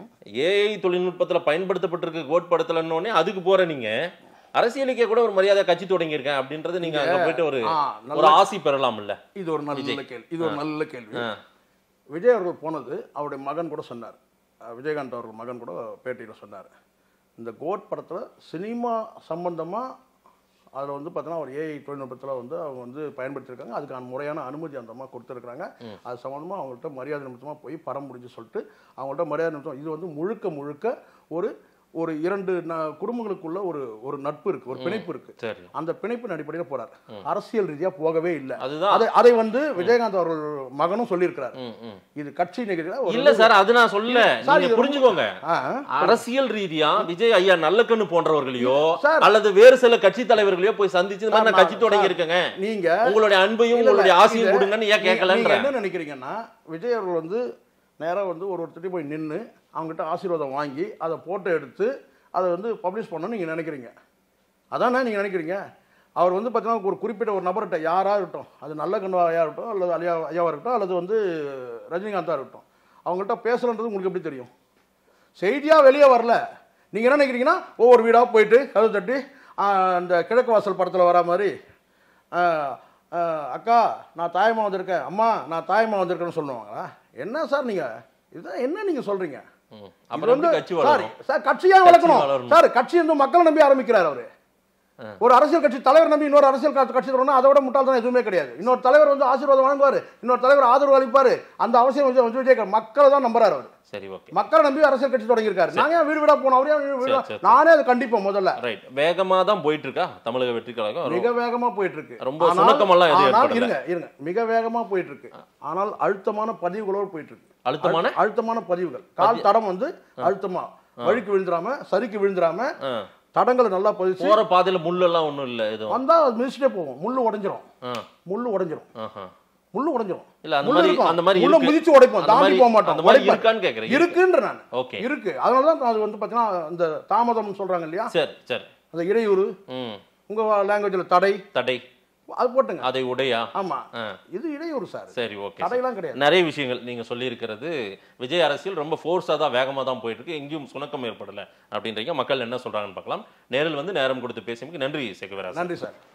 ஏஐ தொழில்நுட்பத்துல பயன்படுத்தப்பட்டிருக்கு கோட் படுத்தலன்னு உடனே அதுக்கு போற நீங்க அரசியலுக்கே கூட ஒரு மரியாதை கட்சி தொடங்கியிருக்கேன் அப்படின்றது நீங்க அங்க போயிட்டு ஒரு ஆ, நல்ல- ஒரு ஆசி பெறலாம்ல இது ஒரு நல்ல கேள்வி இது ஒரு நல்ல கேள்வி ஆ. விஜய் அவர்கள் போனது அவருடைய மகன் கூட சொன்னார் அஹ் விஜயகாந்த் அவர்கள் மகன் கூட பேட்டியில் சொன்னார் இந்த கோட் படத்தில் சினிமா சம்பந்தமாக அதில் வந்து பார்த்தீங்கன்னா ஒரு ஏஐ தொழில்நுட்பத்தில் வந்து அவங்க வந்து பயன்படுத்தியிருக்காங்க அதுக்கான முறையான அனுமதி அந்த அம்மா கொடுத்துருக்காங்க அது சம்மந்தமாக அவங்கள்ட்ட மரியாதை நிமித்தமாக போய் படம் முடிஞ்சு சொல்லிட்டு அவங்கள்ட்ட மரியாதை நிமித்தம் இது வந்து முழுக்க முழுக்க ஒரு ஒரு இரண்டு ந- குடும்பங்களுக்குள்ள ஒரு ஒரு நட்பு இருக்கு ஒரு பிணைப்பு இருக்கு சரி அந்த பிணைப்பின் அடிப்படையில் போறார் அரசியல் ரீதியா போகவே இல்லை அதுதான் அதை அதை வந்து விஜயகாந்த் அவர்கள் மகனும் சொல்லியிருக்கிறார் ம், ம். இது கட்சி நிகழ்ச்சியில ஒரு இல்ல சார் அது நான் சொல்லல சார், நீங்க இது ரொம்ப- புரிஞ்சுக்கோங்க ஆ, அரசியல் ரீதியா விஜய் ஐயா நல்லக்கண்ணு போன்றவர்களையோ சார். அல்லது வேறு சில கட்சி தலைவர்களையோ போய் சந்திச்சு இந்த மாதிரி நான் சார், கட்சி தொடங்கி இருக்கேங்க நீங்க உங்களுடைய அன்பையும் இல்ல, இல்ல, உங்களுடைய ஆசையும் இத கொடுங்கன்னு ஏன் நீங்க- கேட்கலன்ற நீங்க என்ன நினைக்கிறீங்கன்னா விஜய் அவர்கள் வந்து நேரா வந்து ஒரு ஒருத்தட்டி போய் நின்று அவங்ககிட்ட ஆசீர்வாதம் வாங்கி அதை போட்டோ எடுத்து அதை வந்து பப்ளிஷ் பண்ணணும்னு நீங்க நினைக்கிறீங்க அதானே நீங்க நினைக்கிறீங்க அவர் வந்து பார்த்தீங்கன்னா ஒரு குறிப்பிட்ட ஒரு நபர்கிட்ட யாராக இருக்கட்டும் அது நல்ல கண்வாயா இருக்கட்டும் அல்லது அலியா ஐயாவாக இருக்கட்டும் அல்லது வந்து ரஜினிகாந்தாக இருக்கட்டும் அவங்கள்ட்ட பேசலன்றது உங்களுக்கு எப்படி தெரியும் செய்தியாக வெளியே வரல நீங்கள் என்ன நினைக்கிறீங்கன்னா ஒவ்வொரு வீடாக போயிட்டு கதவு தட்டி ஆ, அந்த கிழக்கு வாசல் படத்தில் வரா மாதிரி ஆ, ஆ, அக்கா நான் தாயம்மா வந்திருக்கேன் அம்மா நான் தாயம்மா வந்திருக்கேன்னு சொல்லுவாங்களா என்ன சார் நீங்கள் இதுதான் என்ன நீங்கள் சொல்கிறீங்க ம். இது அப்புறம் வந்து எப்படி கட்சி சார் வளரும் சார் கட்சியா வளர்க்கணும் வளரணும். சார் கட்சி வந்து மக்களை நம்பி ஆரம்பிக்கிறார் அவரு ஒரு அரசியல் கட்சி தலைவர் நம்பி இன்னொரு அரசியல் கட்சி கட்சி தொடரணும் அதை விட முட்டாள்தான் எதுவுமே கிடையாது இன்னொரு தலைவர் வந்து ஆசீர்வாதம் வழங்குவாரு இன்னொரு தலைவர் ஆதரவு அளிப்பாரு அந்த அவசியம் வந்து வந்து விஜய் மக்களை தான் நம்புறாரு அவர் சரி ஓகே மக்களை நம்பி அரசியல் கட்சி தொடங்கியிருக்காரு நாங்க ஏன் வீடு வீடா போனோம் அவரே வீடு வீடா சரி, சரி. நானே அதை கண்டிப்போம் முதல்ல ரைட் வேகமா தான் போயிட்டு இருக்கா தமிழக வெற்றி கழகம் மிக வேகமா போயிட்டு இருக்கு ரொம்ப ஆனால்- சுணக்கமெல்லாம் எதுவும் ஆனால் ஏற்படல. இருங்க இருங்க மிக வேகமா போயிட்டு இருக்கு ஆனால் அழுத்தமான பதிவுகளோடு போயிட்டு இருக்கு அழுத்தமான அழு- அழுத்தமான பதிவுகள் கால் தடம் வந்து அழுத்தமா வழிக்கு விழுந்துராம சரிக்கு விழுந்துராம ஆ. தடங்களை நல்லா பதிச்சு போற பாதையில முள்ளெல்லாம் ஒண்ணும் இல்ல எதுவும் வந்தா அது மிதிச்சுட்டே போகும் முள்ளு உடைஞ்சிரும் ஆ. முள்ளு உடைஞ்சிரும் ஆஹா. முள்ளு உடைஞ்சிரும் இல்ல அந்த முள்ளு மாதிரி இருக்கும். அந்த மாதிரி முள்ளை இருக்கு. மிதிச்சு உடைப்போம் அந்த தாண்டி மாதிரி- போக மாட்டோம் அந்த மாதிரி உடைப்பேன். இருக்கான்னு கேக்குறேன் இருக்குன்ற நான் ஓகே இருக்கு அதனால தான் அது வந்து பாத்தீங்கன்னா இந்த தாமதம் சொல்றாங்க இல்லையா சரி சரி அந்த இடையூறு ம் உங்க லாங்குவேஜ்ல தடை தடை அது போட்டுங்க அதை உடையா ஆமா ஆ. இது இடையூறு சார் சரி ஓகே தடையெல்லாம் கிடையாது நிறைய விஷயங்கள் நீங்க சொல்லியிருக்கிறது விஜய் அரசியல் ரொம்ப ஃபோர்ஸாக தான் வேகமாக தான் போயிட்டு இருக்கு எங்கேயும் சுணக்கம் ஏற்படல அப்படின்றீங்க மக்கள் என்ன சொல்றாங்கன்னு பார்க்கலாம் நேரில் வந்து நேரம் கொடுத்து பேசியமைக்கு நன்றி சேகவராஜ் நன்றி சார்